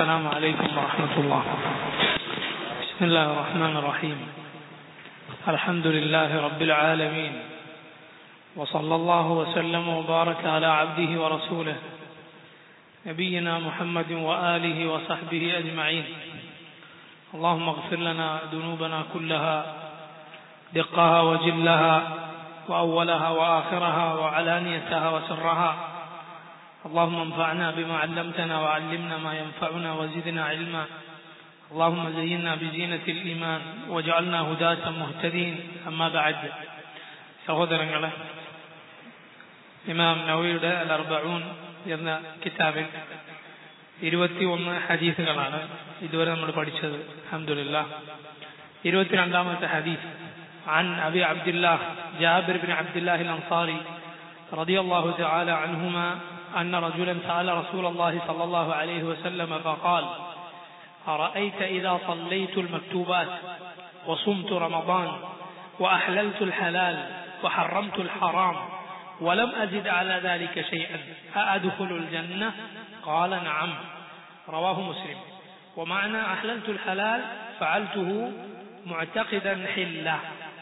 السلام عليكم ورحمة الله بسم الله الرحمن الرحيم الحمد لله رب العالمين وصلى الله وسلم وبارك على عبده ورسوله نبينا محمد وآله وصحبه أجمعين اللهم اغفر لنا ذنوبنا كلها دقها وجلها وأولها وآخرها وعلانيتها وسرها اللهم انفعنا بما علمتنا وعلمنا ما ينفعنا وزدنا علما اللهم زينا بزينة الإيمان وجعلنا هداة مهتدين أما بعد സഹോദരങ്ങളെ ഇമാം നവയുടെ അൽ അർബഊൻ എന്ന കിതാബിൽ ഇരുപത്തി ഒന്ന് ഹദീസുകളാണ് ഇതുവരെ നമ്മൾ പഠിച്ചത് അഹമ്മദില്ല ഇരുപത്തിരണ്ടാമത്തെ ഹദീസ് عن أبي عبد الله جابر بن عبد الله الأنصاري رضي الله تعالى عنهما أن رجلا سأل رسول الله صلى الله عليه وسلم فقال أرأيت إذا صليت المكتوبات وصمت رمضان وأحللت الحلال وحرمت الحرام ولم أزد على ذلك شيئا أأدخل الجنة قال نعم رواه مسلم ومعنى أحللت الحلال فعلته معتقدا حله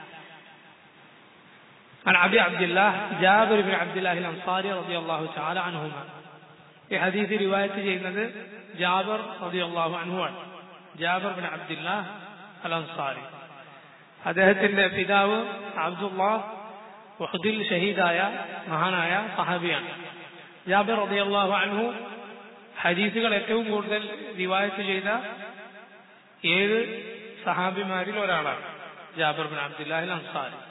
عن أبي عبد الله جابر بن عبد الله الأنصاري رضي الله تعالى عنهما ഈ ഹദീസ് റിവായത്ത് ചെയ്യുന്നത് ജാബർ റളിയല്ലാഹു അൻഹു ആണ് Jabir bin Abdullah al Ansari അദ്ദേഹത്തിന്റെ പിതാവ് അബ്ദുല്ലാഹ് വഹദിൽ ഷഹീദായ മഹാനായ സഹാബിയാണ് ജാബിർ റളിയല്ലാഹു അൻഹു ഹദീസുകൾ ഏറ്റവും കൂടുതൽ റിവായത്ത് ചെയ്ത ഏഴ് സഹാബിമാരിൽ ഒരാളാണ് ജാബിർ ബിൻ അബ്ദുല്ലാഹി അൻസാരി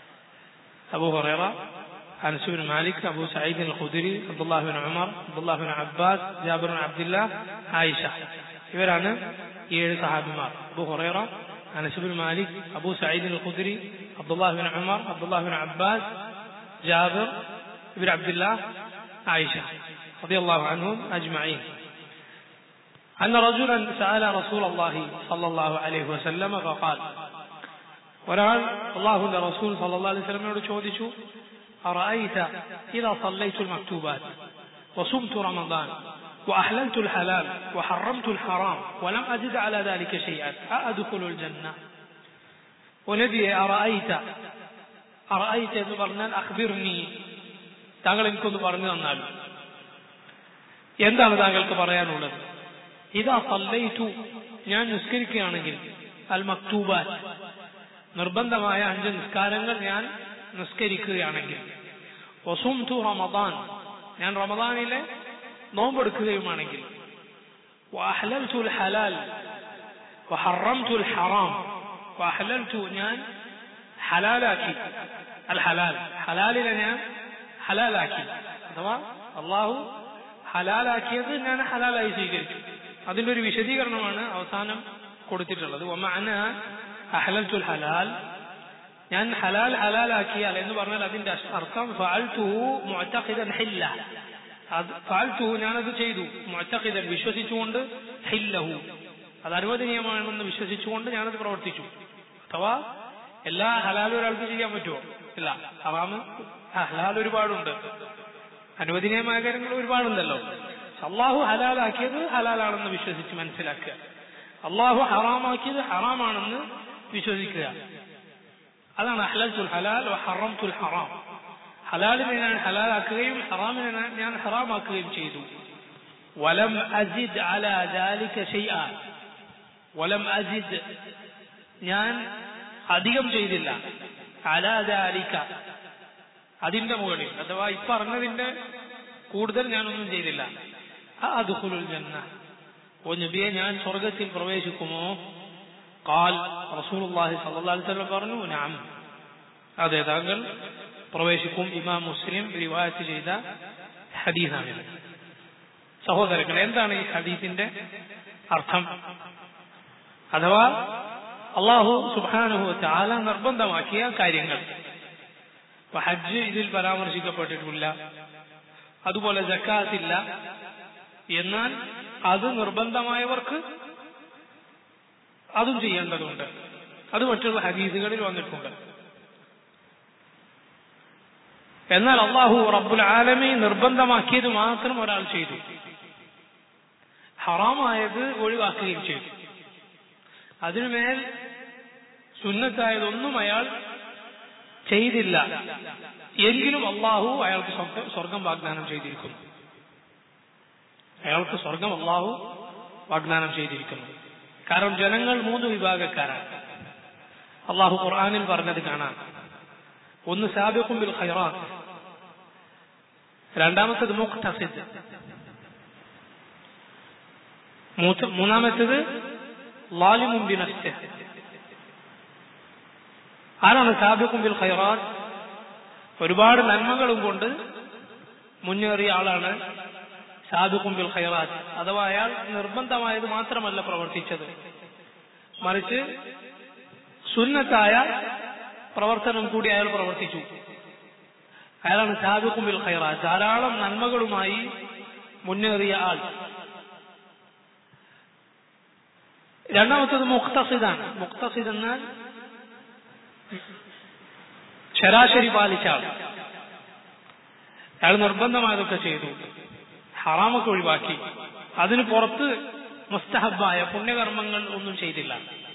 أبو هريرة أنس بن مالك أبو سعيد الخدري عبد الله بن عمر عبد الله بن عباس جابر بن عبد الله عائشة ഇവരാണ് ഏഴ് സഹാബിമാർ Abu Hurairah Anas bin Malik Abu Saeed al Khudri Abdullah bin Umar Abdullah bin Abbas Jabir ibn Abdullah Aisha റളിയല്ലാഹു അൻഹും അജ്മഈൻ أن رجلا سأل رسول الله صلى الله عليه وسلم فقال ഒരാൾ അള്ളാഹുന്റെ റസൂൽ സല്ലല്ലാഹു അലൈഹി വസല്ലമയോട് ചോദിച്ചു أرأيت إذا صليت المكتوبات وصمت رمضان وأحللت الحلال وحرمت الحرام ولم أزد على ذلك شيئا أأدخل الجنة ونبي أرأيت أرأيت എന്ന് പറഞ്ഞാൽ أخبرني താങ്കൾ എനിക്കൊന്ന് പറഞ്ഞു തന്നാൽ എന്താണ് താങ്കൾക്ക് പറയാനുള്ളത് ഇതാ സല്ലൈറ്റു ഞാൻ നിസ്കരിക്കുകയാണെങ്കിൽ അൽ മക്തൂബാറ്റ് നിർബന്ധമായ അഞ്ച് നിസ്കാരങ്ങൾ ഞാൻ നിസ്കരിക്കുകയാണെങ്കിൽ വസുംതു റമദാൻ ഞാൻ റമദാനിലെ നോമ്പെടുക്കുകയുമാണെങ്കിൽ വഅഹ്ലൽതുൽ ഹലാൽ വഹറംതുൽ ഹറാം വഅഹ്ലൽതു ഞാൻ ഹലാലാക്കി അൽ ഹലാൽ ഹലാലിനെ ഞാൻ ഹലാലാക്കി അഥവാ അള്ളാഹു ഹലാലാക്കിയത് ഞാൻ ഹലാലായി സ്വീകരിച്ചു അതിന്റെ ഒരു വിശദീകരണമാണ് അവസാനം കൊടുത്തിട്ടുള്ളത് ഒമാന അഹലൽത്തുൽ ഹലാൽ ഞാൻ ഹലാൽ ഹലാലാക്കിയാൽ എന്ന് പറഞ്ഞാൽ അതിന്റെ അർത്ഥം ഫഅൽതുഹു മുഅതഖിദൻ ഹില്ല അത് ഫഅൽതുഹു ഞാനത് ചെയ്തു മുഅതഖിദൻ വിശ്വസിച്ചുകൊണ്ട് ഹില്ലഹു അത് അനുവദനീയമാണെന്ന് വിശ്വസിച്ചുകൊണ്ട് ഞാനത് പ്രവർത്തിച്ചു അഥവാ എല്ലാ ഹലാലും ഒരാൾക്ക് ചെയ്യാൻ പറ്റുമോ ഇല്ല ഹറാമ് ഹലാൽ ഒരുപാടുണ്ട് അനുവദനീയമായ കാര്യങ്ങൾ ഒരുപാടുണ്ടല്ലോ അള്ളാഹു ഹലാലാക്കിയത് ഹലാലാണെന്ന് വിശ്വസിച്ച് മനസ്സിലാക്കുക അള്ളാഹു ഹറാമാക്കിയത് ഹറാമാണെന്ന് വിശ്വസിക്കുക അതാണ് അഹ്ലത്തുൽ ഹലാൽ ഹറംതുൽ ഹറാം ഹലാലിനെ ഞാൻ ഹലാലാക്കുകയും ഹറാമിനെ ഞാൻ ഹറാമാക്കുകയും ചെയ്തു വലം അസിദ് അല ദാലിക ഷൈഅ വലം അസിദ് ഞാൻ അധികം ചെയ്തില്ല അല ദാലിക അതിന്റെ മുകളിൽ അഥവാ ഈ പറഞ്ഞതിന്റെ കൂടുതൽ ഞാനൊന്നും ചെയ്തില്ല അദ്ഖുലുൽ ജന്ന ഓ നബിയെ ഞാൻ സ്വർഗത്തിൽ പ്രവേശിക്കുമോ قال رسول الله صلى الله عليه وسلم പറഞ്ഞു نعم അതെ താങ്കൾ പ്രവേശിക്കും ഇമാം മുസ്ലിം റിവായത്ത് ചെയ്ത ഹദീസാണ് സഹോദരങ്ങൾ എന്താണ് ഈ ഹദീസിന്റെ അർത്ഥം അഥവാ അള്ളാഹു സുബാനുഹു ചാല നിർബന്ധമാക്കിയ കാര്യങ്ങൾ ഹജ്ജ് ഇതിൽ പരാമർശിക്കപ്പെട്ടിട്ടില്ല അതുപോലെ ജക്കാത്തില്ല എന്നാൽ അത് നിർബന്ധമായവർക്ക് അതും ചെയ്യേണ്ടതുണ്ട് അത് മറ്റുള്ള ഹദീസുകളിൽ വന്നിട്ടുണ്ട് എന്നാൽ അള്ളാഹു റബ്ബുൽ ആലമി നിർബന്ധമാക്കിയത് മാത്രം ഒരാൾ ചെയ്തു ഹറാമായത് ഒഴിവാക്കുകയും ചെയ്തു അതിനുമേൽ സുന്നത്തായതൊന്നും അയാൾ ചെയ്തില്ല എങ്കിലും അള്ളാഹു അയാൾക്ക് സ്വർഗ- സ്വർഗം വാഗ്ദാനം ചെയ്തിരിക്കുന്നു അയാൾക്ക് സ്വർഗം അള്ളാഹു വാഗ്ദാനം ചെയ്തിരിക്കുന്നു കാരണം ജനങ്ങൾ മൂന്ന് വിഭാഗക്കാരാണ് അള്ളാഹു ഖുർആാനിൽ പറഞ്ഞത് കാണാം ഒന്ന് സാബിഖും ബിൽ ഖൈറാത്ത് രണ്ടാമത്തത് മുഖ്തസിദ് മൂത്ത- മൂന്നാമത്തേത് ലാലിമും ബി നഫ്സിഹ് ആരാണ് സാബിഖും ബിൽ ഖൈറാത്ത് ഒരുപാട് നന്മകളും കൊണ്ട് മുന്നേറിയ ആളാണ് സാബിഖും ബിൽ ഖൈറാത്ത് അഥവാ അയാൾ നിർബന്ധമായത് മാത്രമല്ല പ്രവർത്തിച്ചത് മറിച്ച് സുന്നത്തായ പ്രവർത്തനം കൂടി അയാൾ പ്രവർത്തിച്ചു അയാളാണ് സാബിഖും ബിൽ ഖൈറാത്ത് ധാരാളം നന്മകളുമായി മുന്നേറിയ ആൾ രണ്ടാമത്തത് മുക്തസിദാണ് മുക്തസിദ് എന്നാൽ ശരാശരി പാലിച്ച ആൾ അയാൾ നിർബന്ധമായതൊക്കെ ചെയ്തു ഹറാമൊക്കെ ഒഴിവാക്കി അതിന് പുറത്ത് മുസ്തഹബായ പുണ്യകർമ്മങ്ങൾ ഒന്നും ചെയ്തില്ല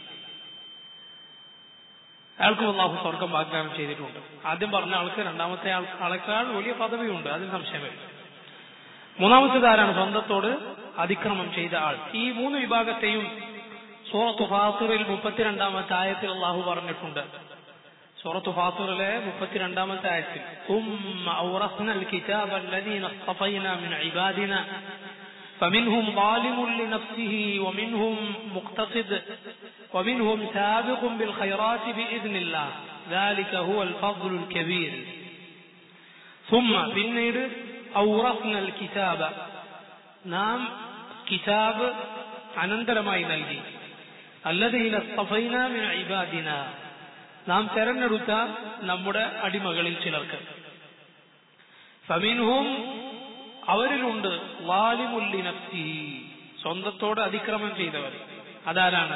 അയാൾക്കും അള്ളാഹു സ്വർഗം വാഗ്ദാനം ചെയ്തിട്ടുണ്ട് ആദ്യം പറഞ്ഞ ആൾക്ക് രണ്ടാമത്തെ ആൾ ആളെക്കാൾ വലിയ പദവിയുണ്ട് അതിന് സംശയമില്ല മൂന്നാമത്തേത് ആരാണ് സ്വന്തത്തോട് അതിക്രമം ചെയ്ത ആൾ ഈ മൂന്ന് വിഭാഗത്തെയും സൂറത്ത് ഫാസിറിൽ മുപ്പത്തിരണ്ടാമത്തെ ആയത്തിൽ അള്ളാഹു പറഞ്ഞിട്ടുണ്ട് സൂറത്ത് ഫാസിറിലെ മുപ്പത്തിരണ്ടാമത്തെ ആയത്തിൽ ثم أورثنا الكتاب الذين اصطفينا من عبادنا فمنهم ظالم لنفسه ومنهم مقتصد ومنهم سابق بالخيرات بإذن الله ذلك هو الفضل الكبير ثم പിന്നീട് ഔറഫ്ന കിതാബ നാം കിതാബ് അനന്തരമായി നൽകി അല്ലതീന സ്തഫൈന മിൻ ഇബാദിന നാം തെരഞ്ഞെടുത്ത നമ്മുടെ അടിമകളിൽ ചിലർക്ക് ഫമിൻഹും അവരിലുണ്ട് വാലിമുല്ലി നഫ്സി സ്വന്തത്തോട് അതിക്രമം ചെയ്തവർ അതാരാണ്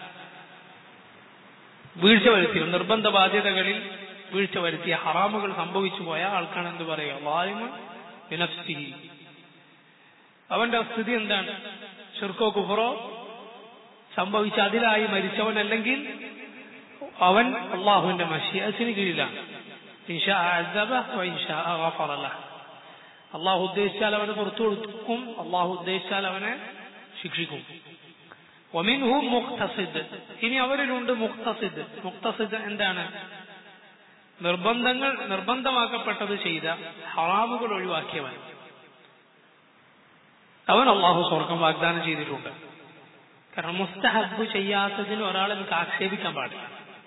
വീഴ്ച വരുത്തിയ നിർബന്ധ ബാധ്യതകളിൽ വീഴ്ച വരുത്തിയ ഹറാമുകൾ സംഭവിച്ചു പോയ ആൾക്കാണ് എന്ത് പറയുക വാലിമു നഫ്സി അവന്റെ സ്ഥിതി എന്താണ് ഷിർക്കോ കുഫറോ സംഭവിച്ച അതിലായി മരിച്ചവനല്ലെങ്കിൽ അവൻ അള്ളാഹുവിന്റെ മഷിയത്തിന് കീഴിലാണ് ഇൻഷാ അഅ്സബ വ ഇൻഷാ ഗഫറ ലഹ്. അള്ളാഹു ഉദ്ദേശിച്ചാൽ അവന് പുറത്തു കൊടുക്കും അള്ളാഹു ഉദ്ദേശിച്ചാൽ അവനെ ശിക്ഷിക്കും വമിൻഹും മുഖ്തസിദ് ഇനി അവരിലുണ്ട് മുഖ്തസിദ് മുഖ്തസിദ് എന്താണ് നിർബന്ധങ്ങൾ നിർബന്ധമാക്കപ്പെട്ടത് ചെയ്ത ഹറാമുകൾ ഒഴിവാക്കിയവൻ അവൻ അള്ളാഹു സ്വർഗം വാഗ്ദാനം ചെയ്തിട്ടുണ്ട് കാരണം മുസ്തഹബ് ചെയ്യാത്തതിന് ഒരാളെ നമുക്ക് ആക്ഷേപിക്കാൻ പാടില്ല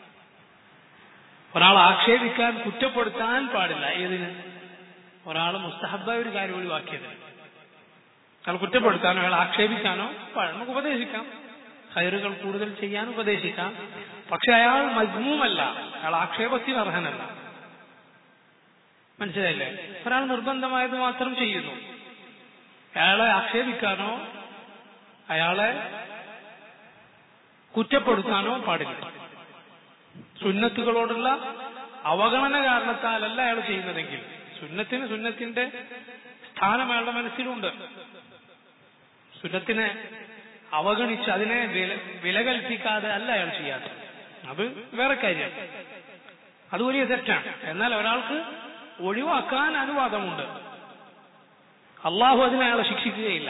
ഒരാൾ ആക്ഷേപിക്കാൻ കുറ്റപ്പെടുത്താൻ പാടില്ല ഏതിന് ഒരാൾ മുസ്തഹബായ ഒരു കാര്യം ഒഴിവാക്കിയത് അയാൾ കുറ്റപ്പെടുത്താനോ അയാൾ ആക്ഷേപിക്കാനോ പാടില്ല നമുക്ക് ഉപദേശിക്കാം ഹയറുകൾ കൂടുതൽ ചെയ്യാൻ ഉപദേശിക്കാം പക്ഷെ അയാൾ മജ്മൂമല്ല അയാൾ ആക്ഷേപത്തിന് അർഹനല്ല മനസ്സിലായില്ലേ ഒരാൾ നിർബന്ധമായത് മാത്രം ചെയ്യുന്നു അയാളെ ആക്ഷേപിക്കാനോ അയാളെ കുറ്റപ്പെടുത്താനോ പാടില്ല സുന്നത്തുകളോടുള്ള അവഗണന കാരണത്താലല്ല അയാൾ ചെയ്യുന്നതെങ്കിൽ സുന്നത്തിന് സുന്നത്തിന്റെ സ്ഥാനം അയാളുടെ മനസ്സിലുണ്ട് സുന്നത്തിനെ അവഗണിച്ച് അതിനെ വില വില കൽപ്പിക്കാതെ അല്ല അയാൾ ചെയ്യാറ് അത് വേറെ കാര്യം അത് വലിയ തെറ്റാണ് എന്നാൽ ഒരാൾക്ക് ഒഴിവാക്കാൻ അനുവാദമുണ്ട് അള്ളാഹു അതിനെ അയാളെ ശിക്ഷിക്കുകയില്ല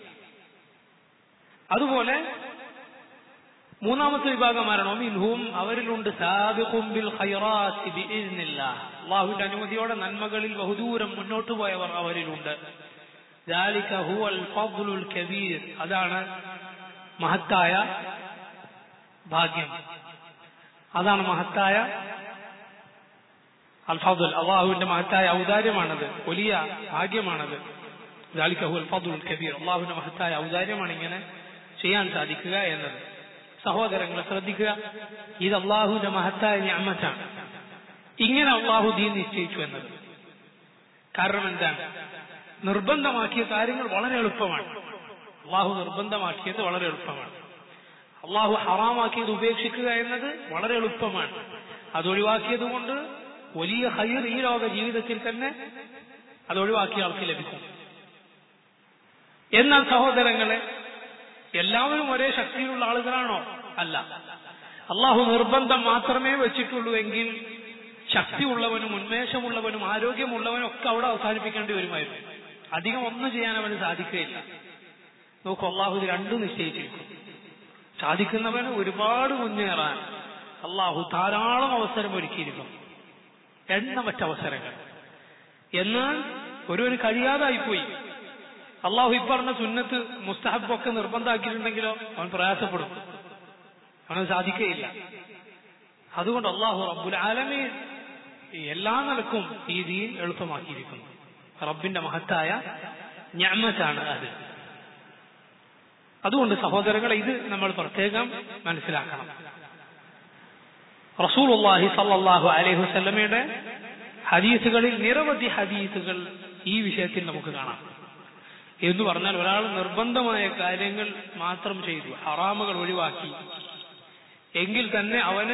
അതുപോലെ മൂന്നാമത്തെ വിഭാഗമാരാണ് മിൻഹും അവരിലുണ്ട് സാബിഖും ബിൽ ഖൈറാത്തി ബിഇذനില്ലാഹ് അല്ലാഹുവിന്റെ അനുമതിയോടെ നന്മകളിൽ ബഹുദൂരം മുന്നോട്ട് പോയവർ അവരിലുണ്ട് ذلك هو الفضل الكبير അതാണ് മഹത്തായ ഭാഗ്യം അതാണ് മഹത്തായ അൽഫദുൽ അള്ളാഹുവിന്റെ മഹത്തായ ഔദാര്യമാണത് വലിയ ഭാഗ്യമാണത് ذلك هو الفضل الكبير അള്ളാഹുവിന്റെ മഹത്തായ ഔദാര്യമാണ് ഇങ്ങനെ ചെയ്യാൻ സാധിക്കുക എന്നത് സഹോദരങ്ങളെ ശ്രദ്ധിക്കുക ഇത് അള്ളാഹുവിന്റെ മഹത്തായ ഞാമത്താണ് ഇങ്ങനെ അള്ളാഹു ദീൻ നിശ്ചയിച്ചു എന്നത് കാരണം എന്താണ് നിർബന്ധമാക്കിയ കാര്യങ്ങൾ വളരെ എളുപ്പമാണ് അള്ളാഹു നിർബന്ധമാക്കിയത് വളരെ എളുപ്പമാണ് അള്ളാഹു ഹറാമാക്കിയത് ഉപേക്ഷിക്കുക എന്നത് വളരെ എളുപ്പമാണ് അത് ഒഴിവാക്കിയത് കൊണ്ട് വലിയ ഹൈർ ഈ ലോക ജീവിതത്തിൽ തന്നെ അത് ഒഴിവാക്കിയ ആൾക്ക് ലഭിക്കും എന്നാൽ സഹോദരങ്ങളെ എല്ലാവരും ഒരേ ശക്തിയിലുള്ള ആളുകളാണോ അല്ല അള്ളാഹു നിർബന്ധം മാത്രമേ വെച്ചിട്ടുള്ളൂ എങ്കിൽ ശക്തിയുള്ളവനും ഉന്മേഷമുള്ളവനും ആരോഗ്യമുള്ളവനും ഒക്കെ അവിടെ അവസാനിപ്പിക്കേണ്ടി വരുമായിരുന്നു അധികം ഒന്നും ചെയ്യാൻ അവന് സാധിക്കുകയില്ല നോക്കൂ അള്ളാഹു ഇത് രണ്ടും നിശ്ചയിച്ചിരിക്കും സാധിക്കുന്നവന് ഒരുപാട് മുന്നേറാൻ അള്ളാഹു ധാരാളം അവസരം ഒരുക്കിയിരിക്കും എണ്ണമറ്റ അവസരങ്ങൾ എന്നാൽ ഒരുവന് കഴിയാതായിപ്പോയി അള്ളാഹു ഈ പറഞ്ഞ സുന്നത്ത് മുസ്തഹബൊക്കെ നിർബന്ധമാക്കിയിട്ടുണ്ടെങ്കിലോ അവൻ പ്രയാസപ്പെടും അവന് സാധിക്കുകയില്ല അതുകൊണ്ട് അള്ളാഹു റബ്ബുൽ ആലമീൻ എല്ലാ നിലക്കും ഈ ദീൻ എളുപ്പമാക്കിയിരിക്കുന്നു റബ്ബിന്റെ മഹത്തായ ഞാമത്താണ് അത് അതുകൊണ്ട് സഹോദരങ്ങളെ ഇത് നമ്മൾ പ്രത്യേകം മനസ്സിലാക്കണം റസൂലുള്ളാഹി സല്ലല്ലാഹു അലൈഹി വസല്ലമയുടെ ഹദീസുകളിൽ നിരവധി ഹദീസുകൾ ഈ വിഷയത്തിൽ നമുക്ക് കാണാം എന്ന് പറഞ്ഞാൽ ഒരാൾ നിർബന്ധമായ കാര്യങ്ങൾ മാത്രം ചെയ്തു ഹറാമുകൾ ഒഴിവാക്കി എങ്കിൽ തന്നെ അവന്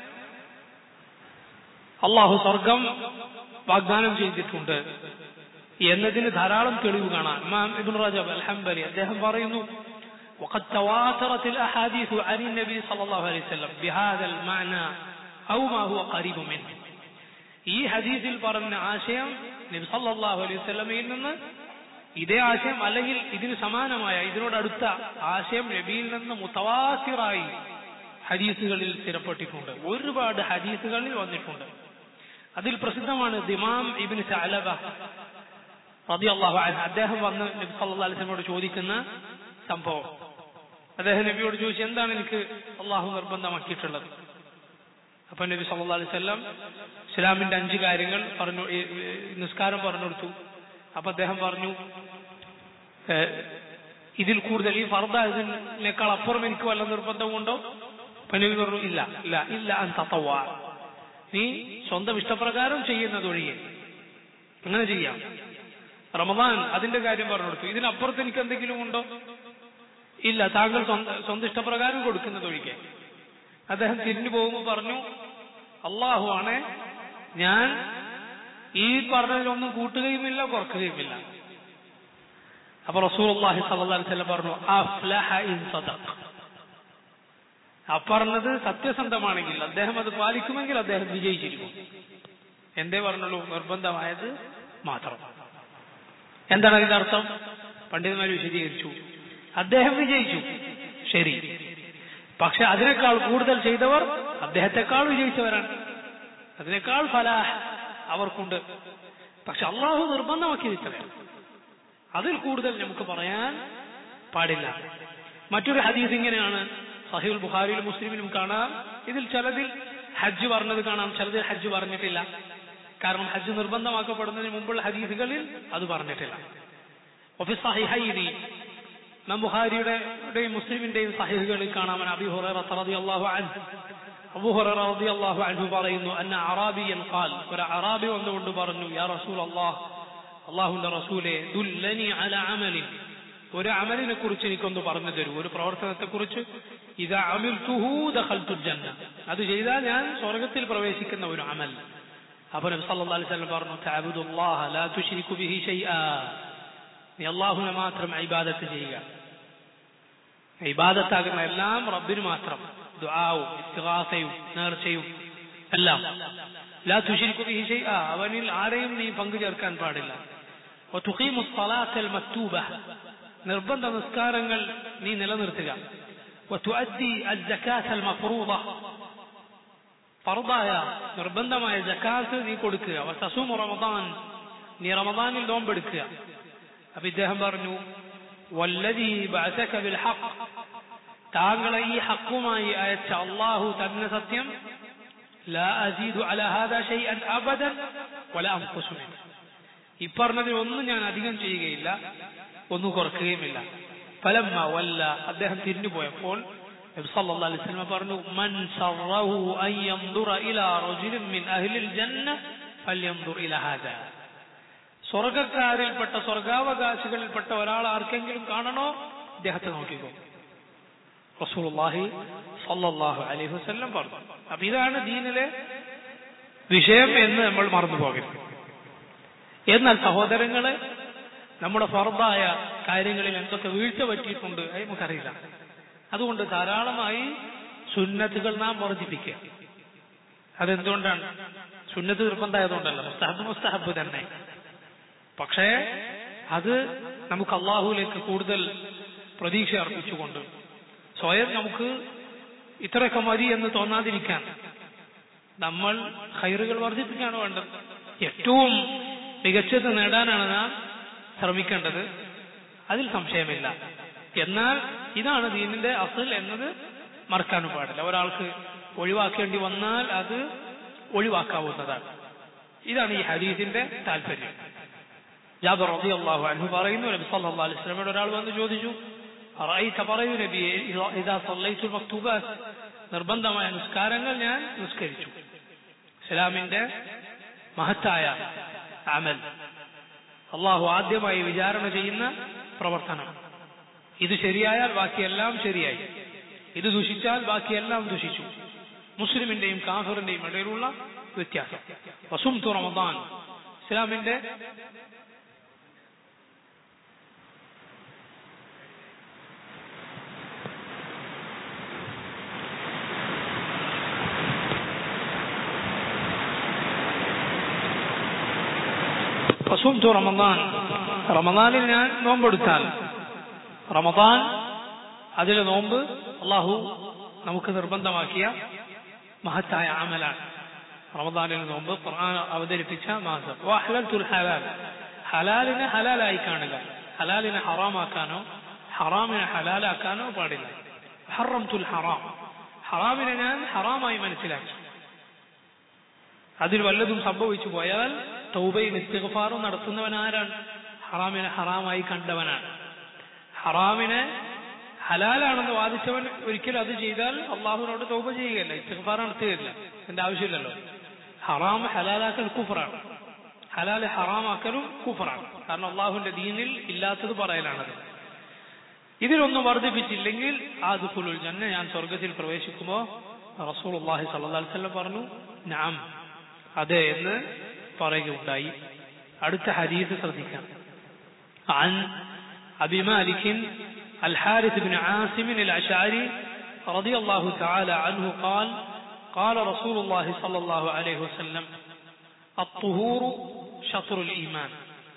അള്ളാഹു സ്വർഗം വാഗ്ദാനം ചെയ്തിട്ടുണ്ട് എന്നതിന് ധാരാളം തെളിവ് കാണാം ഇമാം ഇബ്ൻ റജബ് അൽഹംബലി അദ്ദേഹം പറയുന്നു وقد تواترت الأحاديث عن النبي صلى الله عليه وسلم بهذا المعنى أو ما هو قريب منه ഈ ഹദീസിൽ പറഞ്ഞ ആശയം നബി സല്ലല്ലാഹു അലൈഹി വസല്ലമയിൽ നിന്ന് ഇതേ ആശയം അല്ലെങ്കിൽ ഇതിന് സമാനമായ ഇതിനോടടുത്ത ആശയം നബിയിൽ നിന്ന് മുത്തവാസിറായി ഹദീസുകളിൽ സ്ഥിരപ്പെട്ടിട്ടുണ്ട് ഒരുപാട് ഹദീസുകളിൽ വന്നിട്ടുണ്ട് അതിൽ പ്രസിദ്ധമാണ് ദിമാം ഇബിൻ സഅലബ റളിയല്ലാഹു അൻഹു അദ്ദേഹം വന്ന് നബി സല്ലല്ലാഹു അലൈഹി വസല്ലമയോട് ചോദിക്കുന്ന സംഭവം അദ്ദേഹം നബിയോട് ചോദിച്ചു എന്താണ് എനിക്ക് അള്ളാഹു നിർബന്ധമാക്കിയിട്ടുള്ളത് അപ്പൊ നബി സല്ലല്ലാഹു അലൈഹി വസല്ലം ഇസ്ലാമിന്റെ അഞ്ച് കാര്യങ്ങൾ പറഞ്ഞു ഈ, ഈ, നിസ്കാരം പറഞ്ഞു കൊടുത്തു അപ്പൊ അദ്ദേഹം പറഞ്ഞു ഏഹ്, ഇതിൽ കൂടുതൽ ഈ ഫർദായതിനേക്കാൾ അപ്പുറം എനിക്ക് വല്ല നിർബന്ധമുണ്ടോ അപ്പൊ നബി പറഞ്ഞു ഇല്ല ഇല്ല ഇല്ല അൻ തത്തവ നീ സ്വന്തം ഇഷ്ടപ്രകാരം ചെയ്യുന്നതൊഴികെ അങ്ങനെ ചെയ്യാം റമദാൻ അതിന്റെ കാര്യം പറഞ്ഞു കൊടുത്തു ഇതിനപ്പുറത്ത് എനിക്ക് എന്തെങ്കിലും ഉണ്ടോ ഇല്ല താങ്കൾ സ്വന്തം സ്വന്തം ഇഷ്ടപ്രകാരം കൊടുക്കുന്നതൊഴികെ അദ്ദേഹം തിരിഞ്ഞു പോകുമ്പോൾ പറഞ്ഞു അള്ളാഹു ആണ് ഞാൻ ഈ പറഞ്ഞതിലൊന്നും കൂട്ടുകയുമില്ല കുറക്കുകയുമില്ല അപ്പൊ റസൂൽ അള്ളാഹി സല്ലല്ലാഹു അലൈഹി വസല്ലം പറഞ്ഞു അഫ്ലഹ ഇൻ സദഖ് ആ പറഞ്ഞത് സത്യസന്ധമാണെങ്കിൽ അദ്ദേഹം അത് പാലിക്കുമെങ്കിൽ അദ്ദേഹം വിജയിച്ചിരിക്കും എന്തേ പറഞ്ഞുള്ളൂ നിർബന്ധമായത് മാത്രം എന്താണ് അതിന്റെ അർത്ഥം പണ്ഡിതന്മാർ വിശദീകരിച്ചു അദ്ദേഹം വിജയിച്ചു ശരി പക്ഷെ അതിനേക്കാൾ കൂടുതൽ ചെയ്തവർ അദ്ദേഹത്തെക്കാൾ വിജയിച്ചവരാണ് അതിനേക്കാൾ ഫലാഹ് അവർക്കുണ്ട് പക്ഷെ അള്ളാഹു നിർബന്ധമാക്കി ഇത്രയാണ് അതിൽ കൂടുതൽ നമുക്ക് പറയാൻ പാടില്ല മറ്റൊരു ഹദീസ് ഇങ്ങനെയാണ് സഹീൽ ബുഖാരിയിലും മുസ്ലിമിലും കാണാം ഇതിൽ ചിലതിൽ ഹജ്ജ് പറഞ്ഞത് കാണാം ചിലതിൽ ഹജ്ജ് പറഞ്ഞിട്ടില്ല കാരണം ഹജ്ജ് നിർബന്ധമാക്കപ്പെടുന്നതിന് മുമ്പുള്ള ഹദീസുകളിൽ അത് പറഞ്ഞിട്ടില്ല وفي الصحيحين ഇമാം ബുഖാരിയുടെയും മുസ്ലിമിന്റെയും സഹിഹുകളിൽ കാണാം അബി ഹുറൈറ റളിയല്ലാഹു അൻഹു അബൂ ഹുറൈറ റളിയല്ലാഹു അൻഹു പറയുന്നു അന്ന അറാബിയൻ ഖാൽ ഒരു അറാബി വന്നുകൊണ്ട് പറഞ്ഞു യാ റസൂൽ അല്ലാഹ് അള്ളാഹുവിന്റെ റസൂലെ ദുല്ലനി അല അമലിൻ ഒരു അമലിനെ കുറിച്ച് എനിക്കൊന്ന് പറഞ്ഞു തരൂ ഒരു പ്രവർത്തനത്തെ കുറിച്ച് ഇത് അമിൽതുഹു ദഖൽതുൽ ജന്ന അത് ചെയ്താൽ ഞാൻ സ്വർഗത്തിൽ പ്രവേശിക്കുന്ന ഒരു അമൽ അപ്പൊ നബി സല്ലല്ലാഹു അലൈഹി വസല്ലം പറഞ്ഞു തഅബുദുല്ലാഹ ലാ തുശ്രികു ബിഹി ഷൈആ നീ അള്ളാഹുവിനെ മാത്രം ഇബാദത്ത് ചെയ്യുക ഇബാദത്താകുന്ന എല്ലാം റബ്ബിന് മാത്രം ദുആവും ഇസ്തിഗാസയും നേർച്ചയും എല്ലാം ലാ തുശ്രികു ബിഹി ഷൈആ അവനിൽ ആരെയും നീ പങ്കു ചേർക്കാൻ പാടില്ല وتقيم الصلاة المكتوبة നിർബന്ധ നിസ്കാരങ്ങൾ നീ നിലനിർത്തുക وتؤدي الزكاة المفروضة ഫർദായ നിർബന്ധമായ ജക്കാത്ത് നീ കൊടുക്കുക വസൂമു റമദാൻ നീ റമദാനിൽ നോമ്പെടുക്കുക അപ്പൊ ഇദ്ദേഹം പറഞ്ഞു വല്ലതി ബഅസക ബിൽ ഹഖ് താങ്കളെ ഈ ഹക്കുമായി അയച്ച അള്ളാഹു തന്നെ സത്യം ലാ അസീദു അല ഹാദാ ഷൈഅൻ അബദൻ വലാ അൻഖുസു മിൻഹു ഈ പറഞ്ഞതിൽ ഒന്നും ഞാൻ അധികം ചെയ്യുകയില്ല ഒന്നും കുറക്കുകയുമില്ല ഫലമ്മ വല്ല അദ്ദേഹം തിരിഞ്ഞു പോയപ്പോൾ നബി സല്ലല്ലാഹു അലൈഹി വസല്ലം പറഞ്ഞു മൻ സറഹു അൻ യൻദുറ ഇലാ റജുലിൻ മിൻ അഹ്ലിൽ ജന്ന ഫൽയൻദുർ ഇലാ ഹാദാ സ്വർഗക്കാരിൽപ്പെട്ട സ്വർഗാവകാശികളിൽപ്പെട്ട ഒരാൾ ആർക്കെങ്കിലും കാണണോ ഇദ്ദേഹത്തെ നോക്കിക്കോ റസൂലുള്ളാഹി സല്ലല്ലാഹു അലൈഹി വസല്ലം പറഞ്ഞു അപ്പൊ ഇതാണ് ദീനിലെ വിഷയം എന്ന് നമ്മൾ മറന്നു പോകരുത് എന്നാൽ സഹോദരങ്ങളെ നമ്മുടെ ഫർദായ കാര്യങ്ങളിൽ എന്തൊക്കെ വീഴ്ച പറ്റിയിട്ടുണ്ട് അത് നമുക്കറിയില്ല അതുകൊണ്ട് ധാരാളമായി സുന്നത്തുകൾ നാം വർദ്ധിപ്പിക്കുക അതെന്തുകൊണ്ടാണ് സുന്നത്ത് നിർബന്ധമായതുകൊണ്ടല്ല മുസ്തഹബ് മുസ്തഹബ് തന്നെ പക്ഷേ അത് നമുക്ക് അള്ളാഹുലേക്ക് കൂടുതൽ പ്രതീക്ഷ അർപ്പിച്ചുകൊണ്ട് സ്വയം നമുക്ക് ഇത്രയൊക്കെ മതി എന്ന് തോന്നാതിരിക്കാൻ നമ്മൾ ഹൈറുകൾ വർദ്ധിപ്പിക്കുകയാണ് വേണ്ടത് ഏറ്റവും മികച്ചത് നേടാനാണ് നാം ശ്രമിക്കേണ്ടത് അതിൽ സംശയമില്ല എന്നാൽ ഇതാണ് ദീനിന്റെ അസൽ എന്നത് മറക്കാനും പാടില്ല ഒരാൾക്ക് ഒഴിവാക്കേണ്ടി വന്നാൽ അത് ഒഴിവാക്കാവുന്നതാണ് ഇതാണ് ഈ ഹദീസിന്റെ താല്പര്യം ജാബർ റബി അള്ളാഹു അൻഹു പറയുന്നു നബി സല്ലല്ലാഹു അലൈഹി വസല്ലമയോട് ഒരാൾ വന്ന് ചോദിച്ചു റഅയ്ത പറയൂ നബി ഇദാ സല്ലൈതു മക്തൂബാത്ത് നിർബന്ധമായ നിസ്കാരങ്ങൾ ഞാൻ നിസ്കരിച്ചു ഇസ്ലാമിന്റെ മഹത്തായ അമൽ അള്ളാഹു ആദ്യമായി വിചാരണ ചെയ്യുന്ന പ്രവർത്തനം ഇത് ശരിയായാൽ ബാക്കിയെല്ലാം ശരിയായി ഇത് ദുഷിച്ചാൽ ബാക്കിയെല്ലാം ദുഷിച്ചു മുസ്ലിമിന്റെയും കാഫറിന്റെയും ഇടയിലുള്ള വ്യത്യാസം വസുംതു റമദാൻ ഇസ്ലാമിന്റെ വസുംതു റമദാൻ റമദാനിൽ ഞാൻ നോമ്പെടുത്താൽ റമദാൻ അതിലെ നോമ്പ് അള്ളാഹു നമുക്ക് നിർബന്ധമാക്കിയ മഹത്തായ അമലാണ് റമദാനിൽ നോമ്പ് ഖുർആൻ അവതരിപ്പിച്ച മാസം വഹ്ലത്തുൽ ഹലാൽ ഹലാലിനെ ഹലാലായി കാണുക ഹലാലിനെ ഹറാമാക്കാനോ ഹറാമിനെ ഹലാലാക്കാനോ പാടില്ല ഹറംതുൽ ഹറാം ഹറാമിനെ ഞാൻ ഹറാമായി മനസ്സിലാക്കി അതിൽ വല്ലതും സംഭവിച്ചു പോയാൽ തൗബയും ഇസ്തിഗ്ഫാറും നടത്തുന്നവൻ ആരാണ് ഹറാമിനെ ഹറാമായി കണ്ടവനാണ് ഹറാമിനെ ഹലാലാണെന്ന് വാദിച്ചവൻ ഒരിക്കലും അത് ചെയ്താൽ അള്ളാഹുവിനോട് തൗബ ചെയ്യുകയല്ല ഇസ്തിഗ്ഫാർ നടത്തുകയില്ല എന്റെ ആവശ്യമില്ലല്ലോ ഹറാം ഹലാലാക്കൽ കുഫറാണ് ഹലാല് ഹറാമാക്കലും കുഫറാണ് കാരണം അള്ളാഹുവിന്റെ ദീനിൽ ഇല്ലാത്തത് പറയലാണത് ഇതിലൊന്നും വർദ്ധിപ്പിച്ചില്ലെങ്കിൽ ആ ദുഃഖുലുൽ ജന്ന ഞാൻ സ്വർഗത്തിൽ പ്രവേശിക്കുമ്പോ റസൂൽ അള്ളാഹി സല്ലാ പറഞ്ഞു നാം അതെ എന്ന് പറയുകയുണ്ടായി അടുത്ത ഹദീസ് ശ്രദ്ധിക്കാം عن أبي مالك الحارث بن عاصم الأشعري رضي الله تعالى عنه قال قال رسول الله صلى الله عليه وسلم الطهور شطر الإيمان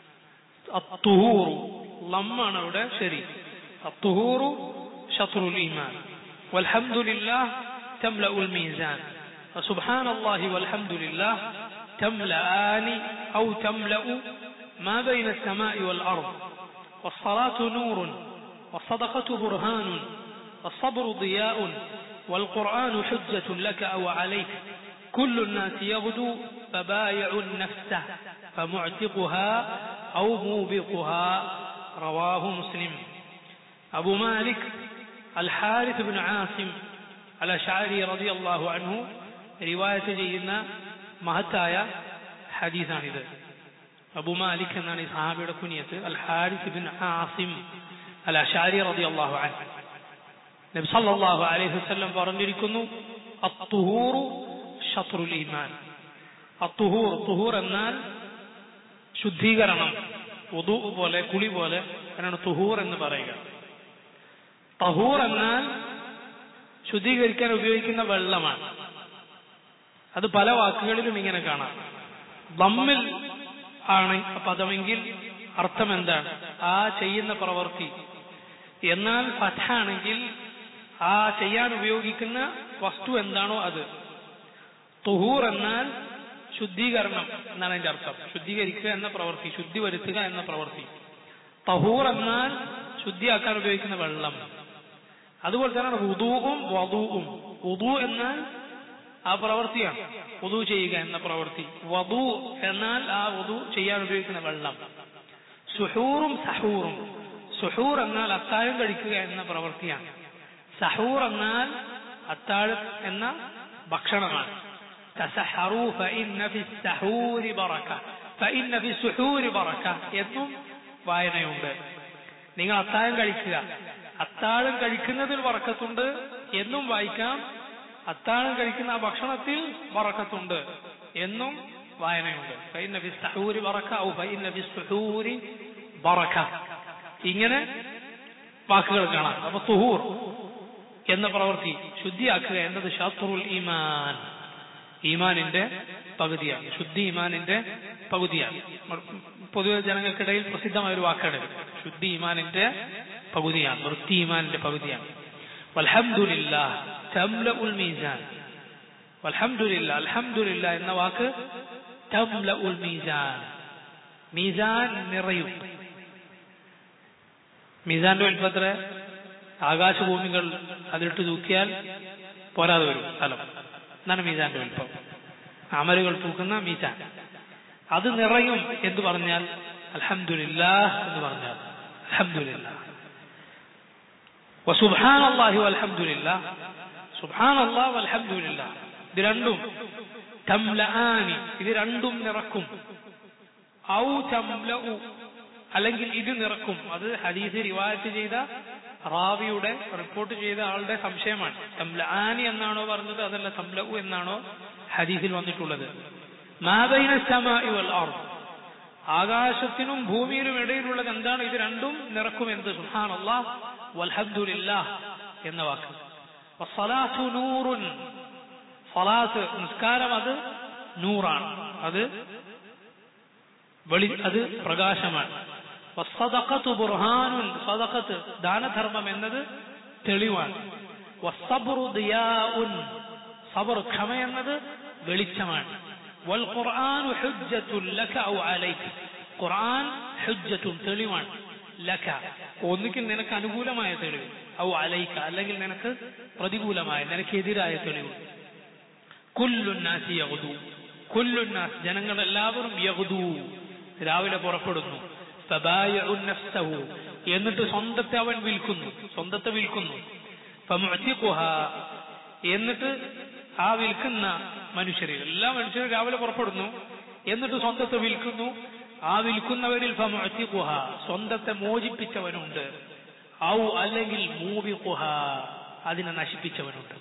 الطهور لما نودا شريك الطهور شطر الإيمان والحمد لله تملأ الميزان فسبحان الله والحمد لله تملأان أو تملأ ما بين السماء والأرض والصلاة نور والصدقة برهان والصبر ضياء والقرآن حجة لك أو عليك كل الناس يغدو فبايع النفس فمعتقها أو موبقها رواه مسلم أبو مالك الحارث بن عاصم الأشعري رضي الله عنه رواية جيدنا മഹത്തായ ഹദീസാണിത് അബു മാലിക് എന്നാണ് ഈ സഹാബിയുടെ കുനിയത്ത് al Harith bin Asim al Ashari റതി അള്ളാഹു അൻ നബി സല്ലല്ലാഹു അലൈഹി വസല്ലം പറഞ്ഞിരിക്കുന്നു അത്തുഹൂറു ഷത്രുൽ ഈമാൻ അത്തുഹൂർ തുഹൂർ എന്നാൽ ശുദ്ധീകരണം ഉദു പോലെ കുളി പോലെ അതിനാണ് തുഹൂർ എന്ന് പറയുക തഹൂർ എന്നാൽ ശുദ്ധീകരിക്കാൻ ഉപയോഗിക്കുന്ന വെള്ളമാണ് അത് പല വാക്കുകളിലും ഇങ്ങനെ കാണാം ദമ്മിൽ ആണ് പദമെങ്കിൽ അർത്ഥം എന്താണ് ആ ചെയ്യുന്ന പ്രവൃത്തി എന്നാൽ ഫഥാണെങ്കിൽ ആ ചെയ്യാൻ ഉപയോഗിക്കുന്ന വസ്തു എന്താണോ അത് തുഹൂർ എന്നാൽ ശുദ്ധീകരണം എന്നാണ് അതിന്റെ അർത്ഥം ശുദ്ധീകരിക്കുക എന്ന പ്രവൃത്തി ശുദ്ധി വരുത്തുക എന്ന പ്രവൃത്തി തഹൂർ എന്നാൽ ശുദ്ധിയാക്കാൻ ഉപയോഗിക്കുന്ന വെള്ളം അതുപോലെ തന്നെയാണ് ഉദൂവും വധുവും ഉദു എന്നാൽ ആ പ്രവൃത്തിയാണ് വധു ചെയ്യുക എന്ന പ്രവൃത്തി വധു എന്നാൽ ആ വധു ചെയ്യാൻ ഉപയോഗിക്കുന്ന വെള്ളം സുഹൂറും സഹൂറും സുഹൂർ എന്നാൽ അത്താഴം കഴിക്കുക എന്ന പ്രവൃത്തിയാണ് സഹൂർ എന്നാൽ അത്താഴം എന്ന ഭക്ഷണമാണ് تسحروا فإن في السحور بركة فإن في السحور بركة എന്നും വായനയുണ്ട് നിങ്ങൾ അത്താഴം കഴിക്കുക അത്താഴം കഴിക്കുന്നതിൽ വറക്കത്തുണ്ട് എന്നും വായിക്കാം അത്താഴം കഴിക്കുന്ന ആ ഭക്ഷണത്തിൽ വറക്കത്തുണ്ട് എന്നും വായനയുണ്ട് ഫൈന ഫി സഹൂരി വറക്ക ഔ ഫൈന ഫി സുഹൂരി ബറക ഇങ്ങനെ വാക്കുകൾ കാണാം അപ്പൊ തുഹൂർ എന്ന പ്രവൃത്തി ശുദ്ധിയാക്കുക എന്നത് ഷാത്തുറുൽ ഈമാൻ ഈമാനിന്റെ പകുതിയാണ് ശുദ്ധി ഈമാനിന്റെ പകുതിയാണ് പൊതുവെ ജനങ്ങൾക്കിടയിൽ പ്രസിദ്ധമായ ഒരു വാക്കാണ് ഇത്. ശുദ്ധി ഈമാനിന്റെ പകുതിയാണ് വൃത്തി ഈമാനിന്റെ പകുതിയാണ് വൽഹംദുലില്ലാ തംലഉൽ മീസാൻ വൽഹംദുലില്ലാ അൽഹംദുലില്ലാ എന്ന വാക്ക് തംലഉൽ മീസാൻ മീസാൻ നിറയും മീസാന്റെ വലിപ്പത്ര ആകാശഭൂമികൾ അതിലിട്ട് തൂക്കിയാൽ പോരാതെ വരും സ്ഥലം എന്നാണ് മീസാന്റെ വലിപ്പം അമലുകൾ തൂക്കുന്ന മീസാൻ അത് നിറയും എന്ന് പറഞ്ഞാൽ അൽഹംദുലില്ലാ എന്ന് പറഞ്ഞാൽ അൽഹംദുലില്ലാ വസുബ്ഹാൻ അള്ളാഹി അൽഹംദുലില്ലാ സുബ്ഹാൻ അള്ളാഹ് അൽഹംദുലില്ലാ ഇത് രണ്ടും തംലആനി ഇത് രണ്ടും നിറക്കും ഔ തംലഉ അല്ലെങ്കിൽ ഇത് നിറക്കും അത് ഹദീസ് റിവായത്ത് ചെയ്ത റാവിയുടെ റിപ്പോർട്ട് ചെയ്ത ആളുടെ സംശയമാണ് തംലആനി എന്നാണോ പറഞ്ഞത് അതല്ല തംലഉ എന്നാണോ ഹദീസിൽ വന്നിട്ടുള്ളത് മാബൈന സമാഇ വൽ അർദ് ആകാശത്തിനും ഭൂമിയിലും ഇടയിലുള്ളത് എന്താണ് ഇത് രണ്ടും നിറക്കും എന്ത് സുഹാനല്ലാഹ് വൽഹംദുലില്ലാഹ് എന്ന വാക്ക് വസ്സലാത്തു നൂറുൻ സലാത്ത് നിസ്കാരം അത് നൂറാണ് അത് വെളി അത് പ്രകാശമാണ് വസ്സദഖത്തു ബുർഹാനുൻ സദഖത്ത് ദാനധർമ്മം എന്നത് തെളിവാണ് വസ്സബ്റു ദിയാഉൻ സബർ ക്ഷമ എന്നത് വെളിച്ചമാണ് വൽ ഖുർആനു ഹുജ്ജത്തുൻ ലക ഔ അലൈക ഖുർആൻ ഹുജ്ജത്തുൻ തെളിവാണ് ലക ഒന്നുകിൽ നിനക്ക് അനുകൂലമായ തെളിവ് ഔ അലൈക അല്ലെങ്കിൽ നിനക്ക് പ്രതികൂലമായ നിനക്കെതിരായ തെളിവ് കുല്ലുന്നാസി യഗ്ദു കുല്ലുന്നാസ് ജനങ്ങൾ എല്ലാവരും യഗ്ദു രാവിലെ പുറപ്പെടുന്നു ഫബായിഉ നഫ്സഹു എന്നിട്ട് സ്വന്തത്തെ അവൻ വിൽക്കുന്നു സ്വന്തത്തെ വിൽക്കുന്നു ഫമുഅ്തിഖുഹ എന്നിട്ട് ആ വിൽക്കുന്ന മനുഷ്യരിൽ എല്ലാ മനുഷ്യരും രാവിലെ പുറപ്പെടുന്നു എന്നിട്ട് സ്വന്തത്തെ വിൽക്കുന്നു ആ വിൽക്കുന്നവരിൽ ഫമുഅ്തിഖുഹ സ്വന്തത്തെ മോചിപ്പിച്ചവനുണ്ട് ഔ അല്ലെങ്കിൽ മൂബിഖുഹ അതിനെ നശിപ്പിച്ചവനുണ്ട്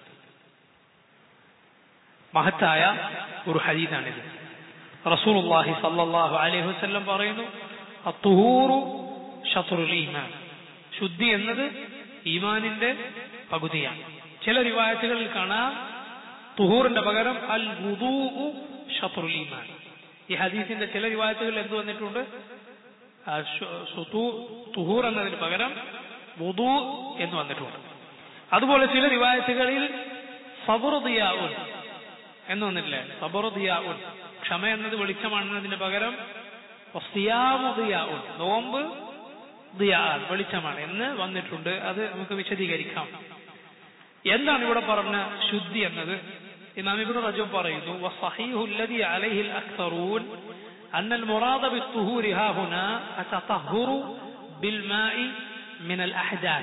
മഹത്തായ ഒരു ഹദീദാണിത് റസൂലുള്ളാഹി സല്ലല്ലാഹു അലൈഹി വസല്ലം പറയുന്നു അത്തുഹൂറു ഷത്റുൽ ഈമാൻ ശുദ്ധി എന്നത് ഈമാനിന്റെ പകുതിയാണ് ചില റിവായത്തുകളിൽ കാണാം തുഹൂറിന്റെ പകരം അൽ വുദൂഉ ഷത്റുൽ ഈമാൻ ഈ ഹദീസിന്റെ ചില റിവായത്തുകളിൽ എന്ത് വന്നിട്ടുണ്ട് ആ ശു- സുതു- തുഹൂർ എന്നതിന് പകരം വുദൂ എന്ന് വന്നിട്ടുണ്ട് അതുപോലെ ചില റിവായത്തുകളിൽ സബറുദിയാവുൻ എന്ന് വന്നിട്ടില്ലേ സബറുദിയാവുൻ ക്ഷമ എന്നത് വെളിച്ചമാണെന്നതിന് പകരം സിയാമുദിയാവുൻ നോമ്പ് ദിയാൻ വെളിച്ചമാണ് എന്ന് വന്നിട്ടുണ്ട് അത് നമുക്ക് വിശദീകരിക്കാം എന്താണ് ഇവിടെ പറഞ്ഞ ശുദ്ധി എന്നത് ഇമാം ഇബ്നു റജബ് പറയുന്നു وصحيح الذي عليه الأكثرون أن المراد بالطهور ها هنا التطهر بالماء من الأحداث